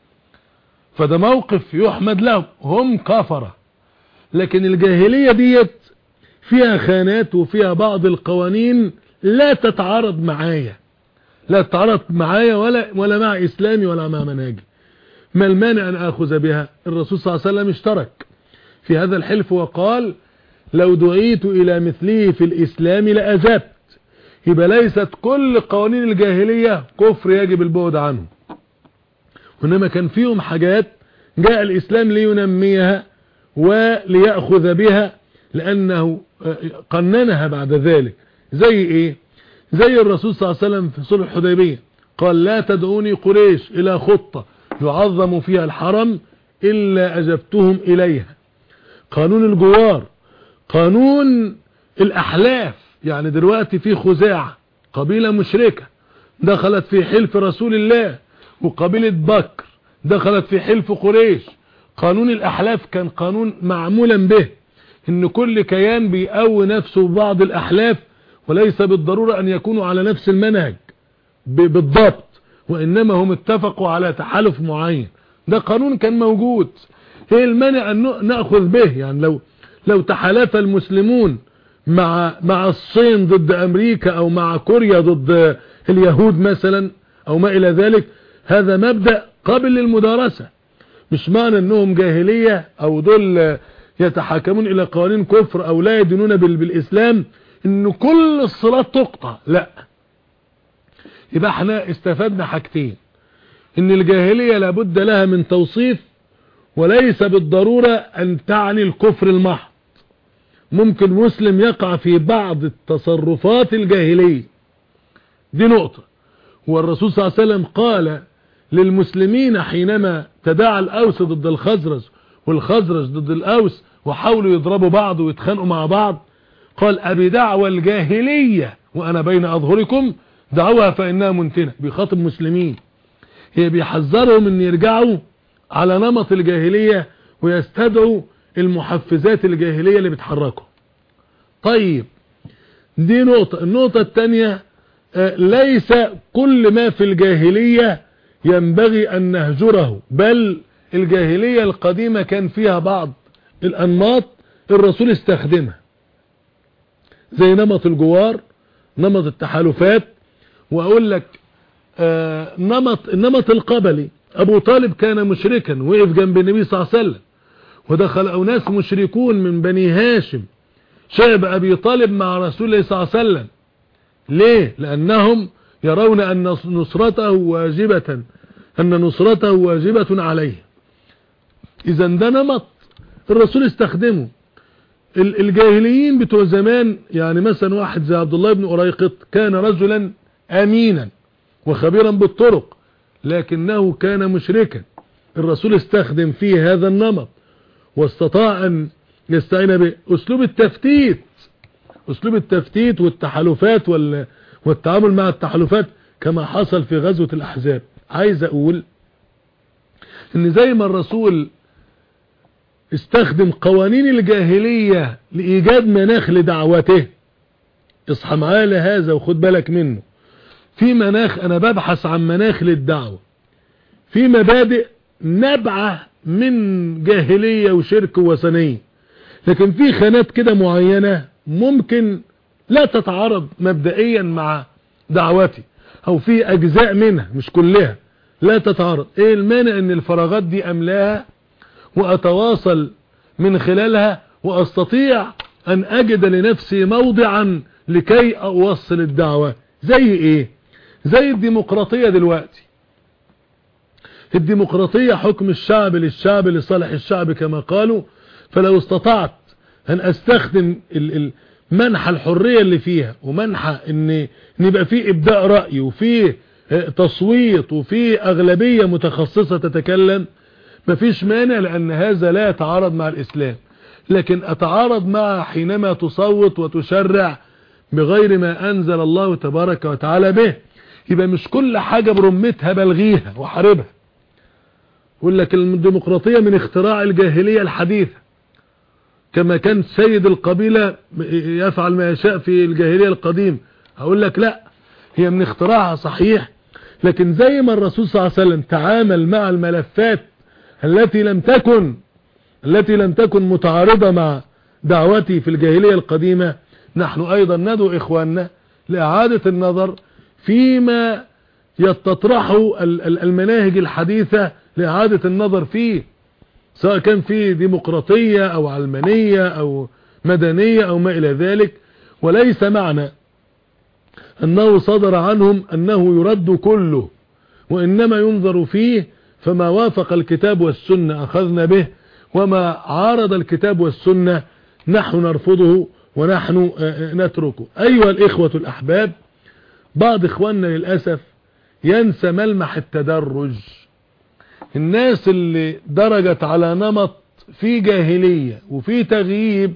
فده موقف يحمد له هم كفرة لكن الجاهلية ديت فيها خانات وفيها بعض القوانين لا تتعارض معايا لا تتعارض معايا ولا ولا مع اسلامي ولا مع منهجي ما المانع ان اخذ بها الرسول صلى الله عليه وسلم اشترك في هذا الحلف وقال لو دعيت الى مثله في الاسلام لاجبت يبقى ليست كل قوانين الجاهلية كفر يجب البعد عنه وانما كان فيهم حاجات جاء الاسلام لينميها وليأخذ بها لانه قننها بعد ذلك زي ايه زي الرسول صلى الله عليه وسلم في صلح الحديبية قال لا تدعوني قريش الى خطة يعظم فيها الحرم الا اجبتهم اليها قانون الجوار قانون الاحلاف يعني دلوقتي في خزاعة قبيلة مشركة دخلت في حلف رسول الله وقبيلة بكر دخلت في حلف قريش قانون الاحلاف كان قانون معمولا به ان كل كيان بيقوي نفسه ببعض الاحلاف وليس بالضرورة ان يكونوا على نفس المنهج ب- بالضبط وانما هم اتفقوا على تحالف معين ده قانون كان موجود ايه المانع ان ن- ناخذ به يعني لو لو تحالف المسلمون مع مع الصين ضد امريكا او مع كوريا ضد اليهود مثلا او ما الى ذلك هذا مبدأ قابل للمدارسة مش معنى انهم جاهلية او دول يتحاكمون الى قوانين كفر او لا يدينون بال- بالاسلام ان كل الصلات تقطع لا يبقى احنا استفدنا حاجتين ان الجاهلية لابد لها من توصيف وليس بالضرورة ان تعني الكفر المحض ممكن مسلم يقع في بعض التصرفات الجاهلية دي نقطة والرسول صلى الله عليه وسلم قال للمسلمين حينما تداعى الأوس ضد الخزرج والخزرج ضد الأوس وحاولوا يضربوا بعض ويتخانقوا مع بعض قال أبي دعوى الجاهلية وأنا بين أظهركم دعوها فإنها منتنة بيخاطب مسلمين هي بيحذرهم ان يرجعوا على نمط الجاهلية ويستدعوا المحفزات الجاهلية اللي بتحركوا طيب دي نقطة النقطة التانية آه، ليس كل ما في الجاهلية ينبغي أن نهجره بل الجاهلية القديمة كان فيها بعض الأنماط الرسول استخدمها زي نمط الجوار نمط التحالفات وأقول لك آه، نمط النمط القبلي أبو طالب كان مشركا وقف جنب النبي صلى الله عليه وسلم ودخل أناس مشركون من بني هاشم شعب أبي طالب مع رسول الله صلى الله عليه وسلم ليه لأنهم يرون أن نصرته واجبة أن نصرته واجبة عليه إذا ده نمط الرسول استخدمه ال- الجاهليين بتوع زمان يعني مثلا واحد زي عبد الله بن أريقط كان رجلا أمينا وخبيرا بالطرق لكنه كان مشركا الرسول استخدم فيه هذا النمط واستطاع أن يستعين به أسلوب التفتيت أسلوب التفتيت والتحالفات وال... والتعامل مع التحالفات كما حصل في غزوة الأحزاب عايز أقول إن زي ما الرسول استخدم قوانين الجاهلية لإيجاد مناخ لدعوته اصحى معايا لهذا وخد بالك منه في مناخ أنا ببحث عن مناخ للدعوة في مبادئ نبعة من جاهلية وشرك وثنية لكن في خانات كده معينة ممكن لا تتعارض مبدئيا مع دعوتي او في اجزاء منها مش كلها لا تتعارض ايه المانع ان الفراغات دي املاها واتواصل من خلالها واستطيع ان اجد لنفسي موضعا لكي اوصل الدعوة زي ايه زي الديمقراطية دلوقتي الديمقراطية حكم الشعب للشعب لصالح الشعب كما قالوا فلو استطعت ان استخدم ال ال منح الحرية اللي فيها ومنح ان ان يبقى فيه ابداء رأي وفيه اه، تصويت وفيه اغلبية متخصصة تتكلم مفيش مانع لان هذا لا يتعارض مع الاسلام لكن اتعارض مع حينما تصوت وتشرع بغير ما انزل الله تبارك وتعالى به يبقى مش كل حاجة برمتها بلغيها وحاربها يقول لك الديمقراطية من اختراع الجاهلية الحديثة كما كان سيد القبيلة يفعل ما يشاء في الجاهلية القديم هقول لك لا هي من اختراعها صحيح لكن زي ما الرسول صلى الله عليه وسلم تعامل مع الملفات التي لم تكن التي لم تكن متعارضة مع دعوتي في الجاهلية القديمة نحن ايضا ندعو اخواننا لاعادة النظر فيما يتطرحه ال- ال- المناهج الحديثة لاعادة النظر فيه سواء كان في ديمقراطية او علمانية او مدنية او ما الى ذلك وليس معنى انه صدر عنهم انه يرد كله وانما ينظر فيه فما وافق الكتاب والسنة اخذنا به وما عارض الكتاب والسنة نحن نرفضه ونحن آه، آه، نتركه ايها الاخوة الاحباب بعض اخواننا للأسف ينسى ملمح التدرج الناس اللي درجت على نمط في جاهلية وفي تغييب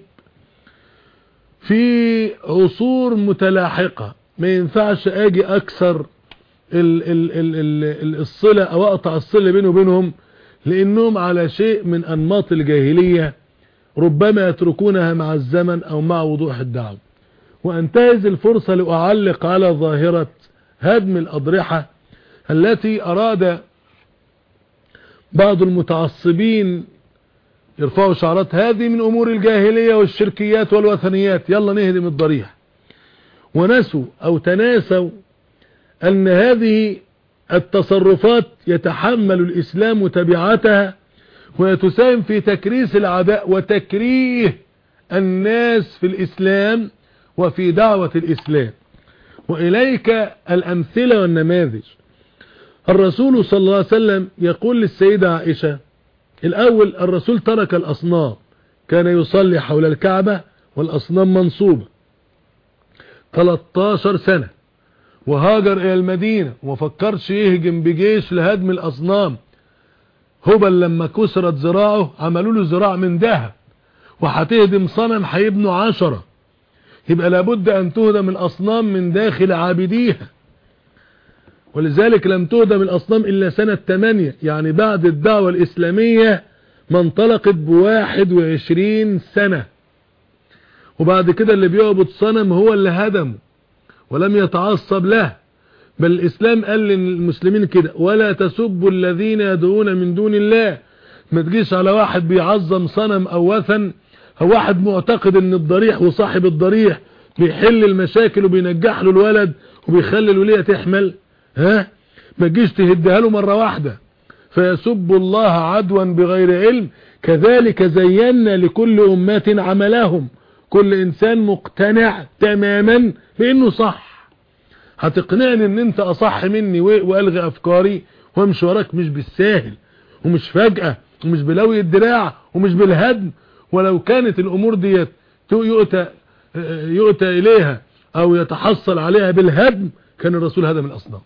في عصور متلاحقة ما ينفعش اجي اكسر ال ال ال ال ال الصلة او اقطع الصلة بينه وبينهم لانهم على شيء من انماط الجاهلية ربما يتركونها مع الزمن او مع وضوح الدعوة وانتهز الفرصة لأعلق على ظاهرة هدم الأضرحة التي أراد بعض المتعصبين يرفعوا شعارات هذه من أمور الجاهلية والشركيات والوثنيات يلا نهدم الضريح ونسوا أو تناسوا أن هذه التصرفات يتحمل الإسلام تبعاتها ويتساهم في تكريس العداء وتكريه الناس في الإسلام وفي دعوة الإسلام وإليك الأمثلة والنماذج الرسول صلى الله عليه وسلم يقول للسيدة عائشة الأول الرسول ترك الأصنام كان يصلي حول الكعبة والأصنام منصوبة 13 سنة وهاجر إلى المدينة وفكرش يهجم بجيش لهدم الأصنام هبل لما كسرت ذراعه عملوا له ذراع من ذهب وهتهدم صنم هيبنوا عشرة يبقى لابد أن تهدم الأصنام من داخل عابديها ولذلك لم تهدم الأصنام إلا سنة 8 يعني بعد الدعوة الإسلامية ما انطلقت بواحد وعشرين سنة وبعد كده اللي بيعبد صنم هو اللي هدمه ولم يتعصب له بل الإسلام قال للمسلمين كده ولا تسبوا الذين يدعون من دون الله ما تجيش على واحد بيعظم صنم أو وثن أو واحد معتقد ان الضريح وصاحب الضريح بيحل المشاكل وبينجح له الولد وبيخلي الولية تحمل ها ما تجيش تهدها له مرة واحدة فيسب الله عدوا بغير علم كذلك زينا لكل أمات عملهم كل إنسان مقتنع تماما بأنه صح هتقنعني ان انت اصح مني والغي افكاري وامشي وراك مش بالساهل ومش فجأة ومش بلوي الدراع ومش بالهدم ولو كانت الامور ديت يؤتى يؤتى اليها او يتحصل عليها بالهدم كان الرسول هدم الاصنام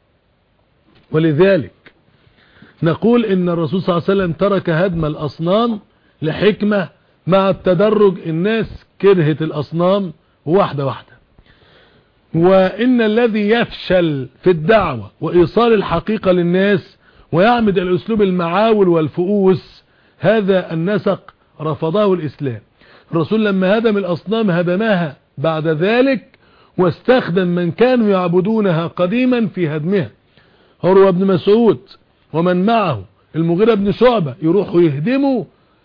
ولذلك نقول ان الرسول صلى الله عليه وسلم ترك هدم الاصنام لحكمة مع التدرج الناس كرهت الاصنام واحدة واحدة وان الذي يفشل في الدعوة وايصال الحقيقة للناس ويعمد الاسلوب المعاول والفؤوس هذا النسق رفضه الإسلام الرسول لما هدم الأصنام هدمها بعد ذلك واستخدم من كانوا يعبدونها قديما في هدمها عروة بن مسعود ومن معه المغيرة بن شعبة يروحوا يهدموا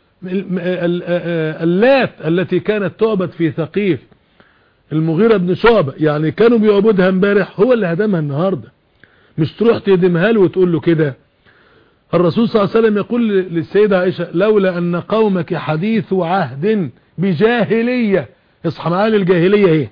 اللات التي كانت تعبد في ثقيف المغيرة بن شعبة يعني كانوا بيعبدها امبارح هو اللي هدمها النهاردة مش تروح تهدمها له وتقول له كده الرسول صلى الله عليه وسلم يقول للسيدة عائشة لولا أن قومك حديث عهد بجاهلية اصحى معايا الجاهلية ايه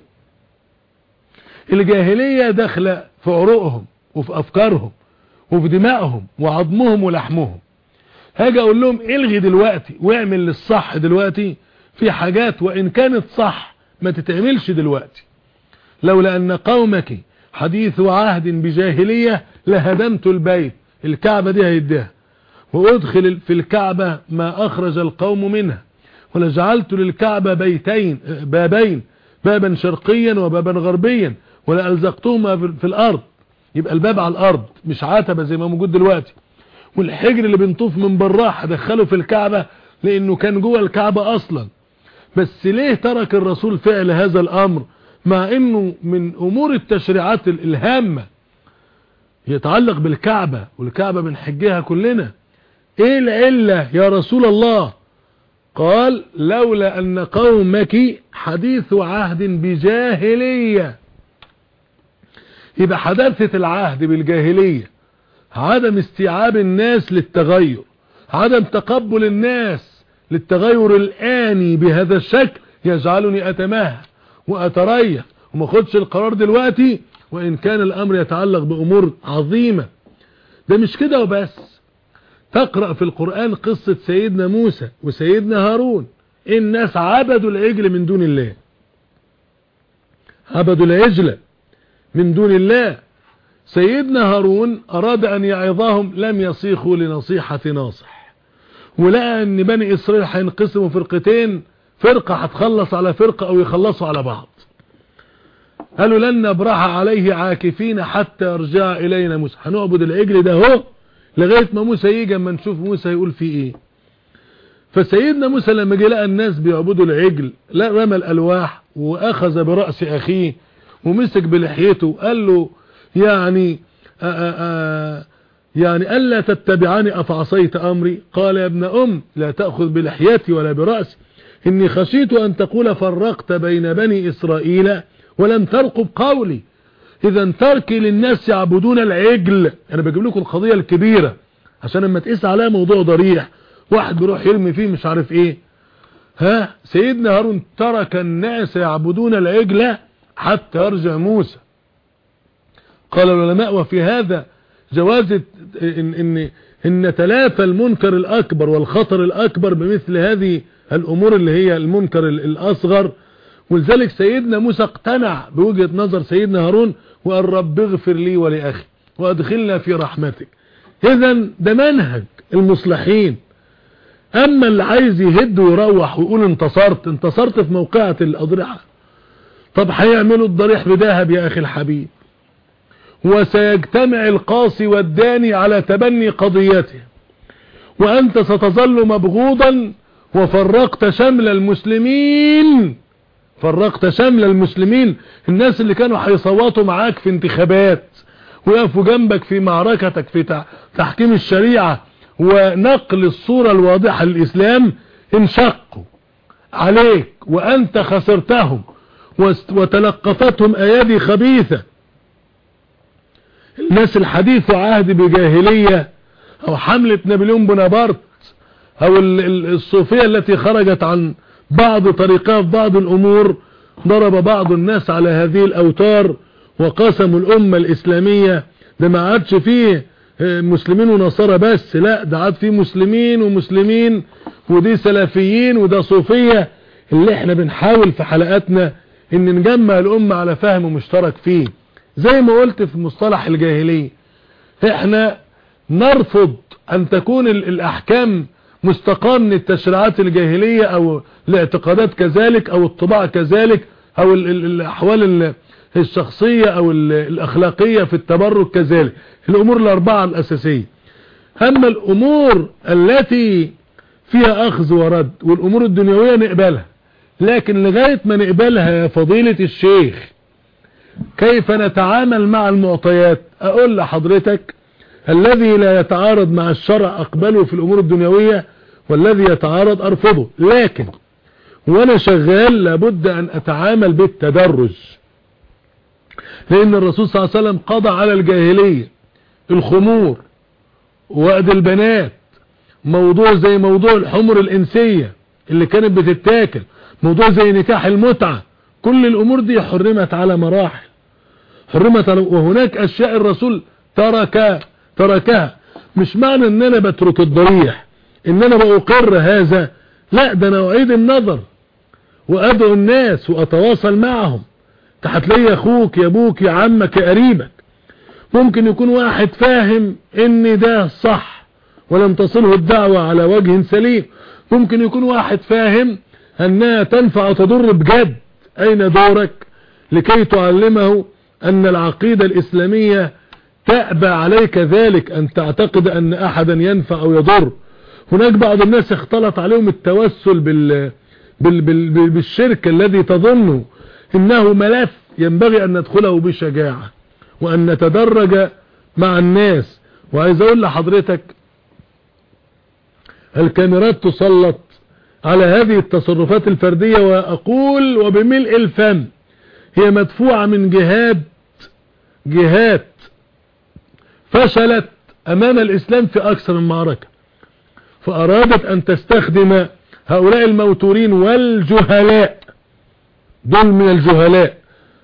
الجاهلية داخلة في عروقهم وفي أفكارهم وفي دمائهم وعظمهم ولحمهم هاجي أقول لهم الغي دلوقتي واعمل للصح دلوقتي في حاجات وإن كانت صح ما تتعملش دلوقتي لولا ان قومك حديث عهد بجاهلية لهدمت البيت الكعبة دي هيديها وادخل في الكعبة ما اخرج القوم منها ولجعلت للكعبة بيتين بابين بابا شرقيا وبابا غربيا ولألزقتهما في الارض يبقى الباب على الارض مش عتبة زي ما موجود دلوقتي والحجر اللي بنطوف من براه هدخله في الكعبة لانه كان جوه الكعبة اصلا بس ليه ترك الرسول فعل هذا الامر مع انه من امور التشريعات الهامة يتعلق بالكعبة والكعبة بنحجها كلنا ايه العلة يا رسول الله قال لولا ان قومك حديث عهد بجاهلية يبقى حداثة العهد بالجاهلية عدم استيعاب الناس للتغير عدم تقبل الناس للتغير الآني بهذا الشكل يجعلني أتماهى وأتريح وما خدش القرار دلوقتي وإن كان الأمر يتعلق بأمور عظيمة ده مش كده وبس تقرأ في القرآن قصة سيدنا موسى وسيدنا هارون الناس عبدوا العجل من دون الله عبدوا العجل من دون الله سيدنا هارون أراد أن يعظهم لم يصيخوا لنصيحة ناصح ولقى أن بني إسرائيل هينقسموا فرقتين فرقة هتخلص على فرقة أو يخلصوا على بعض قالوا لن نبرح عليه عاكفين حتى يرجع إلينا موسى هنعبد العجل ده هو لغاية ما موسى يجي اما نشوف موسى يقول فيه ايه فسيدنا موسى لما جه لقى الناس بيعبدوا العجل لا رمى الألواح وأخذ برأس أخيه ومسك بلحيته قال له يعني آآ آآ يعني ألا تتبعني أفعصيت أمري قال يا ابن أم لا تأخذ بلحيتي ولا برأسي إني خشيت أن تقول فرقت بين بني إسرائيل ولم ترقب قولي إذا تركي للناس يعبدون العجل أنا بجيب لكم القضية الكبيرة عشان لما تقيس عليها موضوع ضريح واحد بيروح يرمي فيه مش عارف ايه ها سيدنا هارون ترك الناس يعبدون العجل حتى يرجع موسى قال العلماء وفي هذا جواز إن, إن, إن تلافى المنكر الأكبر والخطر الأكبر بمثل هذه الأمور اللي هي المنكر الأصغر ولذلك سيدنا موسى اقتنع بوجهة نظر سيدنا هارون وقال رب اغفر لي ولأخي وادخلنا في رحمتك اذا ده منهج المصلحين اما اللي عايز يهد ويروح ويقول انتصرت انتصرت في موقعة الاضرحة طب هيعملوا الضريح بذهب يا اخي الحبيب وسيجتمع القاصي والداني على تبني قضيته وانت ستظل مبغوضا وفرقت شمل المسلمين فرقت شمل المسلمين الناس اللي كانوا هيصوتوا معاك في انتخابات ويقفوا جنبك في معركتك في تحكيم الشريعة ونقل الصورة الواضحة للإسلام انشقوا عليك وأنت خسرتهم وتلقفتهم أيادي خبيثة الناس الحديث عهد بجاهلية أو حملة نابليون بونابرت أو الصوفية التي خرجت عن بعض طريقها في بعض الأمور ضرب بعض الناس على هذه الأوتار وقسموا الأمة الإسلامية ده ما عادش فيه مسلمين ونصارى بس لا ده عاد فيه مسلمين ومسلمين ودي سلفيين وده صوفية اللي احنا بنحاول في حلقاتنا ان نجمع الأمة على فهم مشترك فيه زي ما قلت في مصطلح الجاهلية احنا نرفض ان تكون الأحكام مستقاة من التشريعات الجاهلية او الاعتقادات كذلك او الطباع كذلك او ال ال الاحوال الشخصية او ال الاخلاقية في التبرك كذلك الامور الاربعة الاساسية اما الامور التي فيها اخذ ورد والامور الدنيوية نقبلها لكن لغاية ما نقبلها يا فضيلة الشيخ كيف نتعامل مع المعطيات اقول لحضرتك الذي لا يتعارض مع الشرع اقبله في الامور الدنيوية والذي يتعارض ارفضه لكن وانا شغال لابد ان اتعامل بالتدرج لان الرسول صلى الله عليه وسلم قضى على الجاهلية الخمور وقد البنات موضوع زي موضوع الحمر الانسية اللي كانت بتتاكل موضوع زي نكاح المتعة كل الامور دي حرمت على مراحل حرمت على وهناك اشياء الرسول ترك تركها مش معنى ان انا بترك الضريح ان انا بأقر هذا لا ده انا اعيد النظر وادعو الناس واتواصل معهم انت هتلاقي اخوك يا ابوك يا عمك يا قريبك ممكن يكون واحد فاهم ان ده صح ولم تصله الدعوة على وجه سليم ممكن يكون واحد فاهم انها تنفع وتضر بجد اين دورك لكي تعلمه ان العقيدة الاسلامية تأبى عليك ذلك ان تعتقد ان احدا ينفع او يضر هناك بعض الناس اختلط عليهم التوسل بال بال بال بالشرك الذي تظنه انه ملف ينبغي ان ندخله بشجاعة وان نتدرج مع الناس وعايز اقول لحضرتك الكاميرات تسلط على هذه التصرفات الفردية واقول وبملء الفم هي مدفوعة من جهات جهات فشلت امام الاسلام في اكثر من معركة فارادت ان تستخدم هؤلاء الموتورين والجهلاء دول من الجهلاء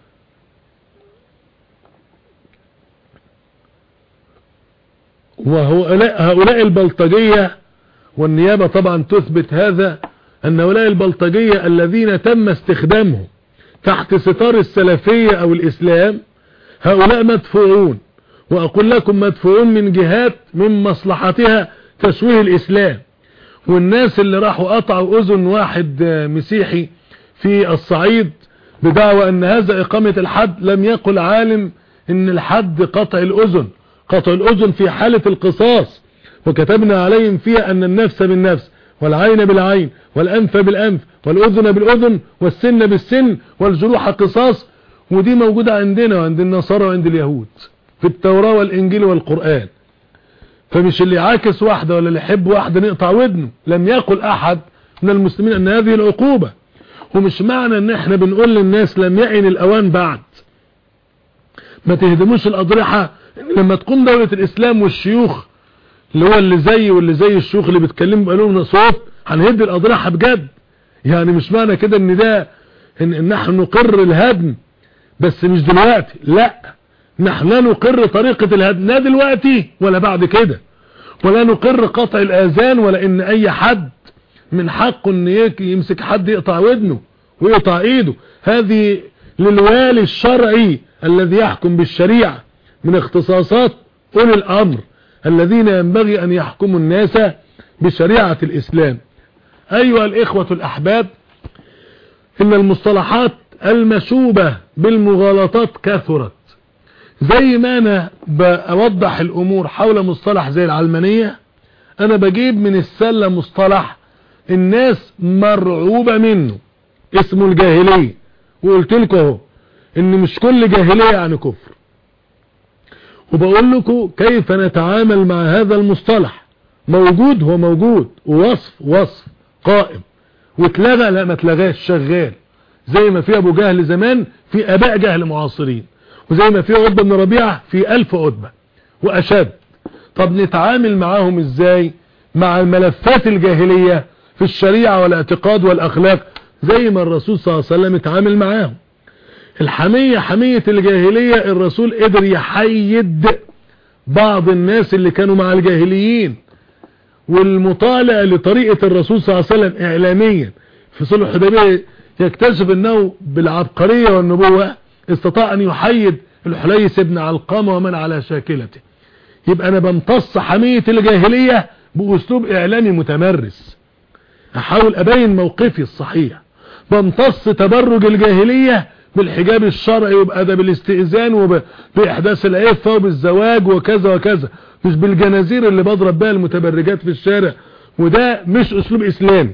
وهؤلاء هؤلاء البلطجية والنيابة طبعا تثبت هذا ان هؤلاء البلطجية الذين تم استخدامهم تحت ستار السلفية او الاسلام هؤلاء مدفوعون واقول لكم مدفوعون من جهات من مصلحتها تشويه الاسلام والناس اللي راحوا قطعوا اذن واحد مسيحي في الصعيد بدعوى ان هذا اقامة الحد لم يقل عالم ان الحد قطع الاذن قطع الاذن في حالة القصاص وكتبنا عليهم فيها ان النفس بالنفس والعين بالعين والانف بالانف والاذن بالاذن والسن بالسن والجروح قصاص ودي موجودة عندنا وعند النصارى وعند اليهود في التوراة والانجيل والقرآن فمش اللي عاكس واحدة ولا اللي يحب واحدة نقطع ودنه لم يقل احد من المسلمين ان هذه العقوبة ومش معنى ان احنا بنقول للناس لم يعن الاوان بعد ما تهدموش الاضرحة لما تقوم دولة الاسلام والشيوخ اللي هو اللي زي واللي زي الشيوخ اللي بيتكلموا بقالهم صوت هنهد الاضرحة بجد يعني مش معنى كده ان ده ان, إن نحن نقر الهدم بس مش دلوقتي لا نحن لا نقر طريقة الهدم لا دلوقتي ولا بعد كده ولا نقر قطع الاذان ولا ان اي حد من حقه ان يمسك حد يقطع ودنه ويقطع ايده هذه للوالي الشرعي الذي يحكم بالشريعة من اختصاصات اولي الامر الذين ينبغي ان يحكموا الناس بشريعة الاسلام ايها الاخوة الاحباب ان المصطلحات المشوبة بالمغالطات كثرت زي ما انا بوضح الامور حول مصطلح زي العلمانية انا بجيب من السلة مصطلح الناس مرعوبة منه اسمه الجاهلية وقلت لكم اهو ان مش كل جاهلية يعني كفر وبقول لكم كيف نتعامل مع هذا المصطلح موجود هو موجود ووصف وصف قائم واتلغى لا ما اتلغاش شغال زي ما في ابو جهل زمان في اباء جهل معاصرين وزي ما في عتبة بن ربيعة في الف عتبة واشد طب نتعامل معاهم ازاي مع الملفات الجاهلية في الشريعة والاعتقاد والاخلاق زي ما الرسول صلى الله عليه وسلم اتعامل معاهم الحمية حمية الجاهلية الرسول قدر يحيد بعض الناس اللي كانوا مع الجاهليين والمطالع لطريقة الرسول صلى الله عليه وسلم اعلاميا في صلح الحديبية يكتشف انه بالعبقرية والنبوة استطاع ان يحيد الحليس ابن علقامة ومن على شاكلته يبقى انا بمتص حمية الجاهلية باسلوب اعلامي متمرس احاول ابين موقفي الصحيح بمتص تبرج الجاهلية بالحجاب الشرعي وبأدب الاستئذان وبإحداث العفة وبالزواج وكذا وكذا مش بالجنازير اللي بضرب بها المتبرجات في الشارع وده مش اسلوب اسلامي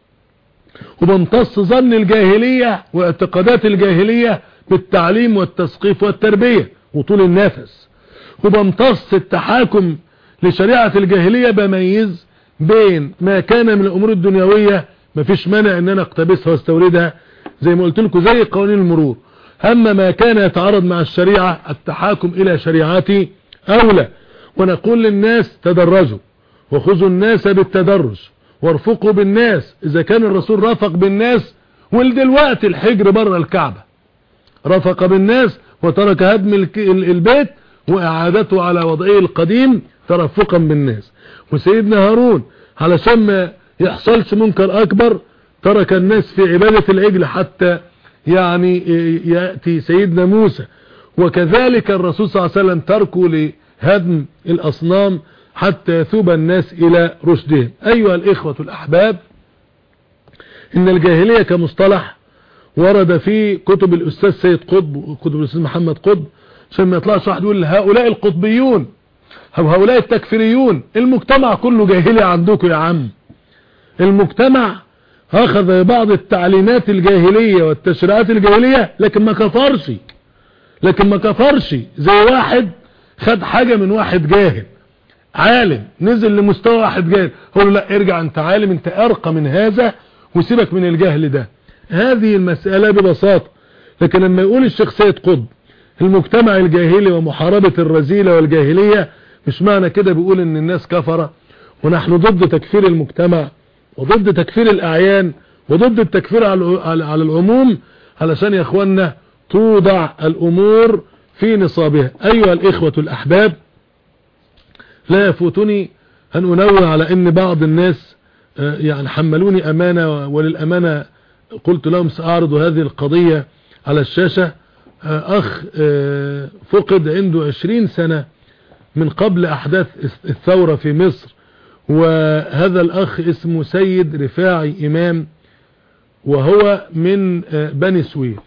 وبمتص ظن الجاهلية واعتقادات الجاهلية بالتعليم والتثقيف والتربية وطول النفس وبمتص التحاكم لشريعة الجاهلية بميز بين ما كان من الامور الدنيوية مفيش مانع ان انا اقتبسها واستوردها زي ما قلت لكم زي قوانين المرور اما ما كان يتعارض مع الشريعة التحاكم الى شريعتي اولى ونقول للناس تدرجوا وخذوا الناس بالتدرج وارفقوا بالناس اذا كان الرسول رفق بالناس ولدلوقتي الحجر بره الكعبة رفق بالناس وترك هدم البيت واعادته على وضعه القديم ترفقا بالناس وسيدنا هارون علشان ما يحصلش منكر اكبر ترك الناس في عبادة العجل حتى يعني يأتي سيدنا موسى وكذلك الرسول صلى الله عليه وسلم تركوا لهدم الأصنام حتى يثوب الناس إلى رشدهم أيها الإخوة الأحباب إن الجاهلية كمصطلح ورد في كتب الأستاذ سيد قطب وكتب الأستاذ محمد قطب عشان ما يطلعش واحد يقول هؤلاء القطبيون أو هؤلاء التكفيريون المجتمع كله جاهلي عندكم يا عم المجتمع أخذ بعض التعليمات الجاهلية والتشريعات الجاهلية لكن ما كفرش لكن ما كفرش زي واحد خد حاجة من واحد جاهل عالم نزل لمستوى واحد جاهل هو له لا ارجع انت عالم انت ارقى من هذا وسيبك من الجهل ده هذه المسألة ببساطة لكن لما يقول الشيخ سيد قطب المجتمع الجاهلي ومحاربة الرذيلة والجاهلية مش معنى كده بيقول ان الناس كفرة ونحن ضد تكفير المجتمع وضد تكفير الاعيان وضد التكفير على على العموم علشان يا اخوانا توضع الامور في نصابها ايها الاخوة الاحباب لا يفوتني ان انوه على ان بعض الناس يعني حملوني امانة وللامانة قلت لهم ساعرض هذه القضية على الشاشة اخ فقد عنده عشرين سنة من قبل احداث الثورة في مصر وهذا الاخ اسمه سيد رفاعي امام وهو من بني سويف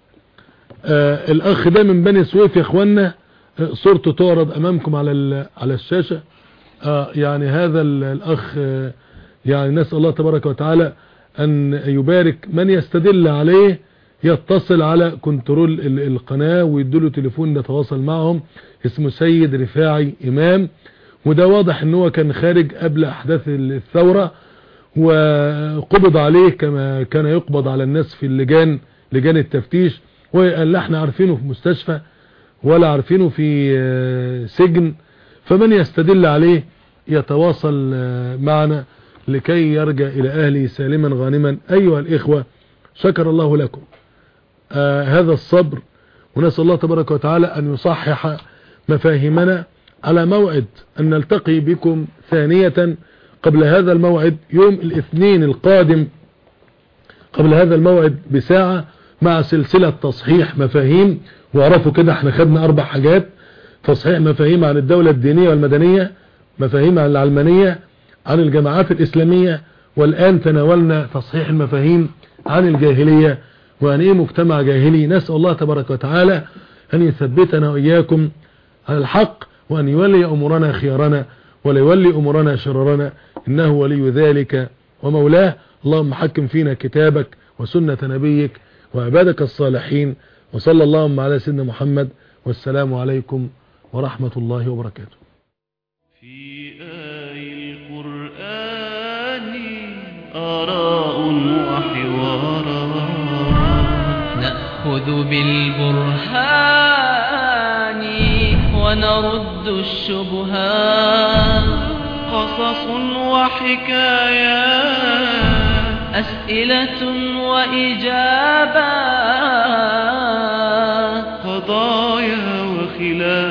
الاخ ده من بني سويف يا اخوانا صورته تعرض امامكم على على الشاشة يعني هذا الاخ يعني نسأل الله تبارك وتعالى ان يبارك من يستدل عليه يتصل على كنترول القناة ويدوله تليفون نتواصل معهم اسمه سيد رفاعي امام وده واضح ان هو كان خارج قبل احداث الثورة وقبض عليه كما كان يقبض على الناس في اللجان لجان التفتيش وقال لا احنا عارفينه في مستشفى ولا عارفينه في سجن فمن يستدل عليه يتواصل معنا لكي يرجع الى اهله سالما غانما ايها الاخوة شكر الله لكم آه هذا الصبر ونسأل الله تبارك وتعالى ان يصحح مفاهيمنا على موعد ان نلتقي بكم ثانية قبل هذا الموعد يوم الاثنين القادم قبل هذا الموعد بساعة مع سلسلة تصحيح مفاهيم وعرفوا كده احنا خدنا اربع حاجات تصحيح مفاهيم عن الدولة الدينية والمدنية مفاهيم عن العلمانية عن الجماعات الاسلامية والان تناولنا تصحيح المفاهيم عن الجاهلية وعن ايه مجتمع جاهلي نسأل الله تبارك وتعالى ان يثبتنا واياكم على الحق وان يولي امورنا خيارنا ولا يولي امورنا شررنا انه ولي ذلك ومولاه اللهم حكم فينا كتابك وسنة نبيك وعبادك الصالحين وصلى اللهم على سيدنا محمد والسلام عليكم ورحمة الله وبركاته في آي القرآن آراء وحوارات نأخذ بالبرهان ونرد الشبهات قصص وحكايات أسئلة وإجابات قضايا وخلاف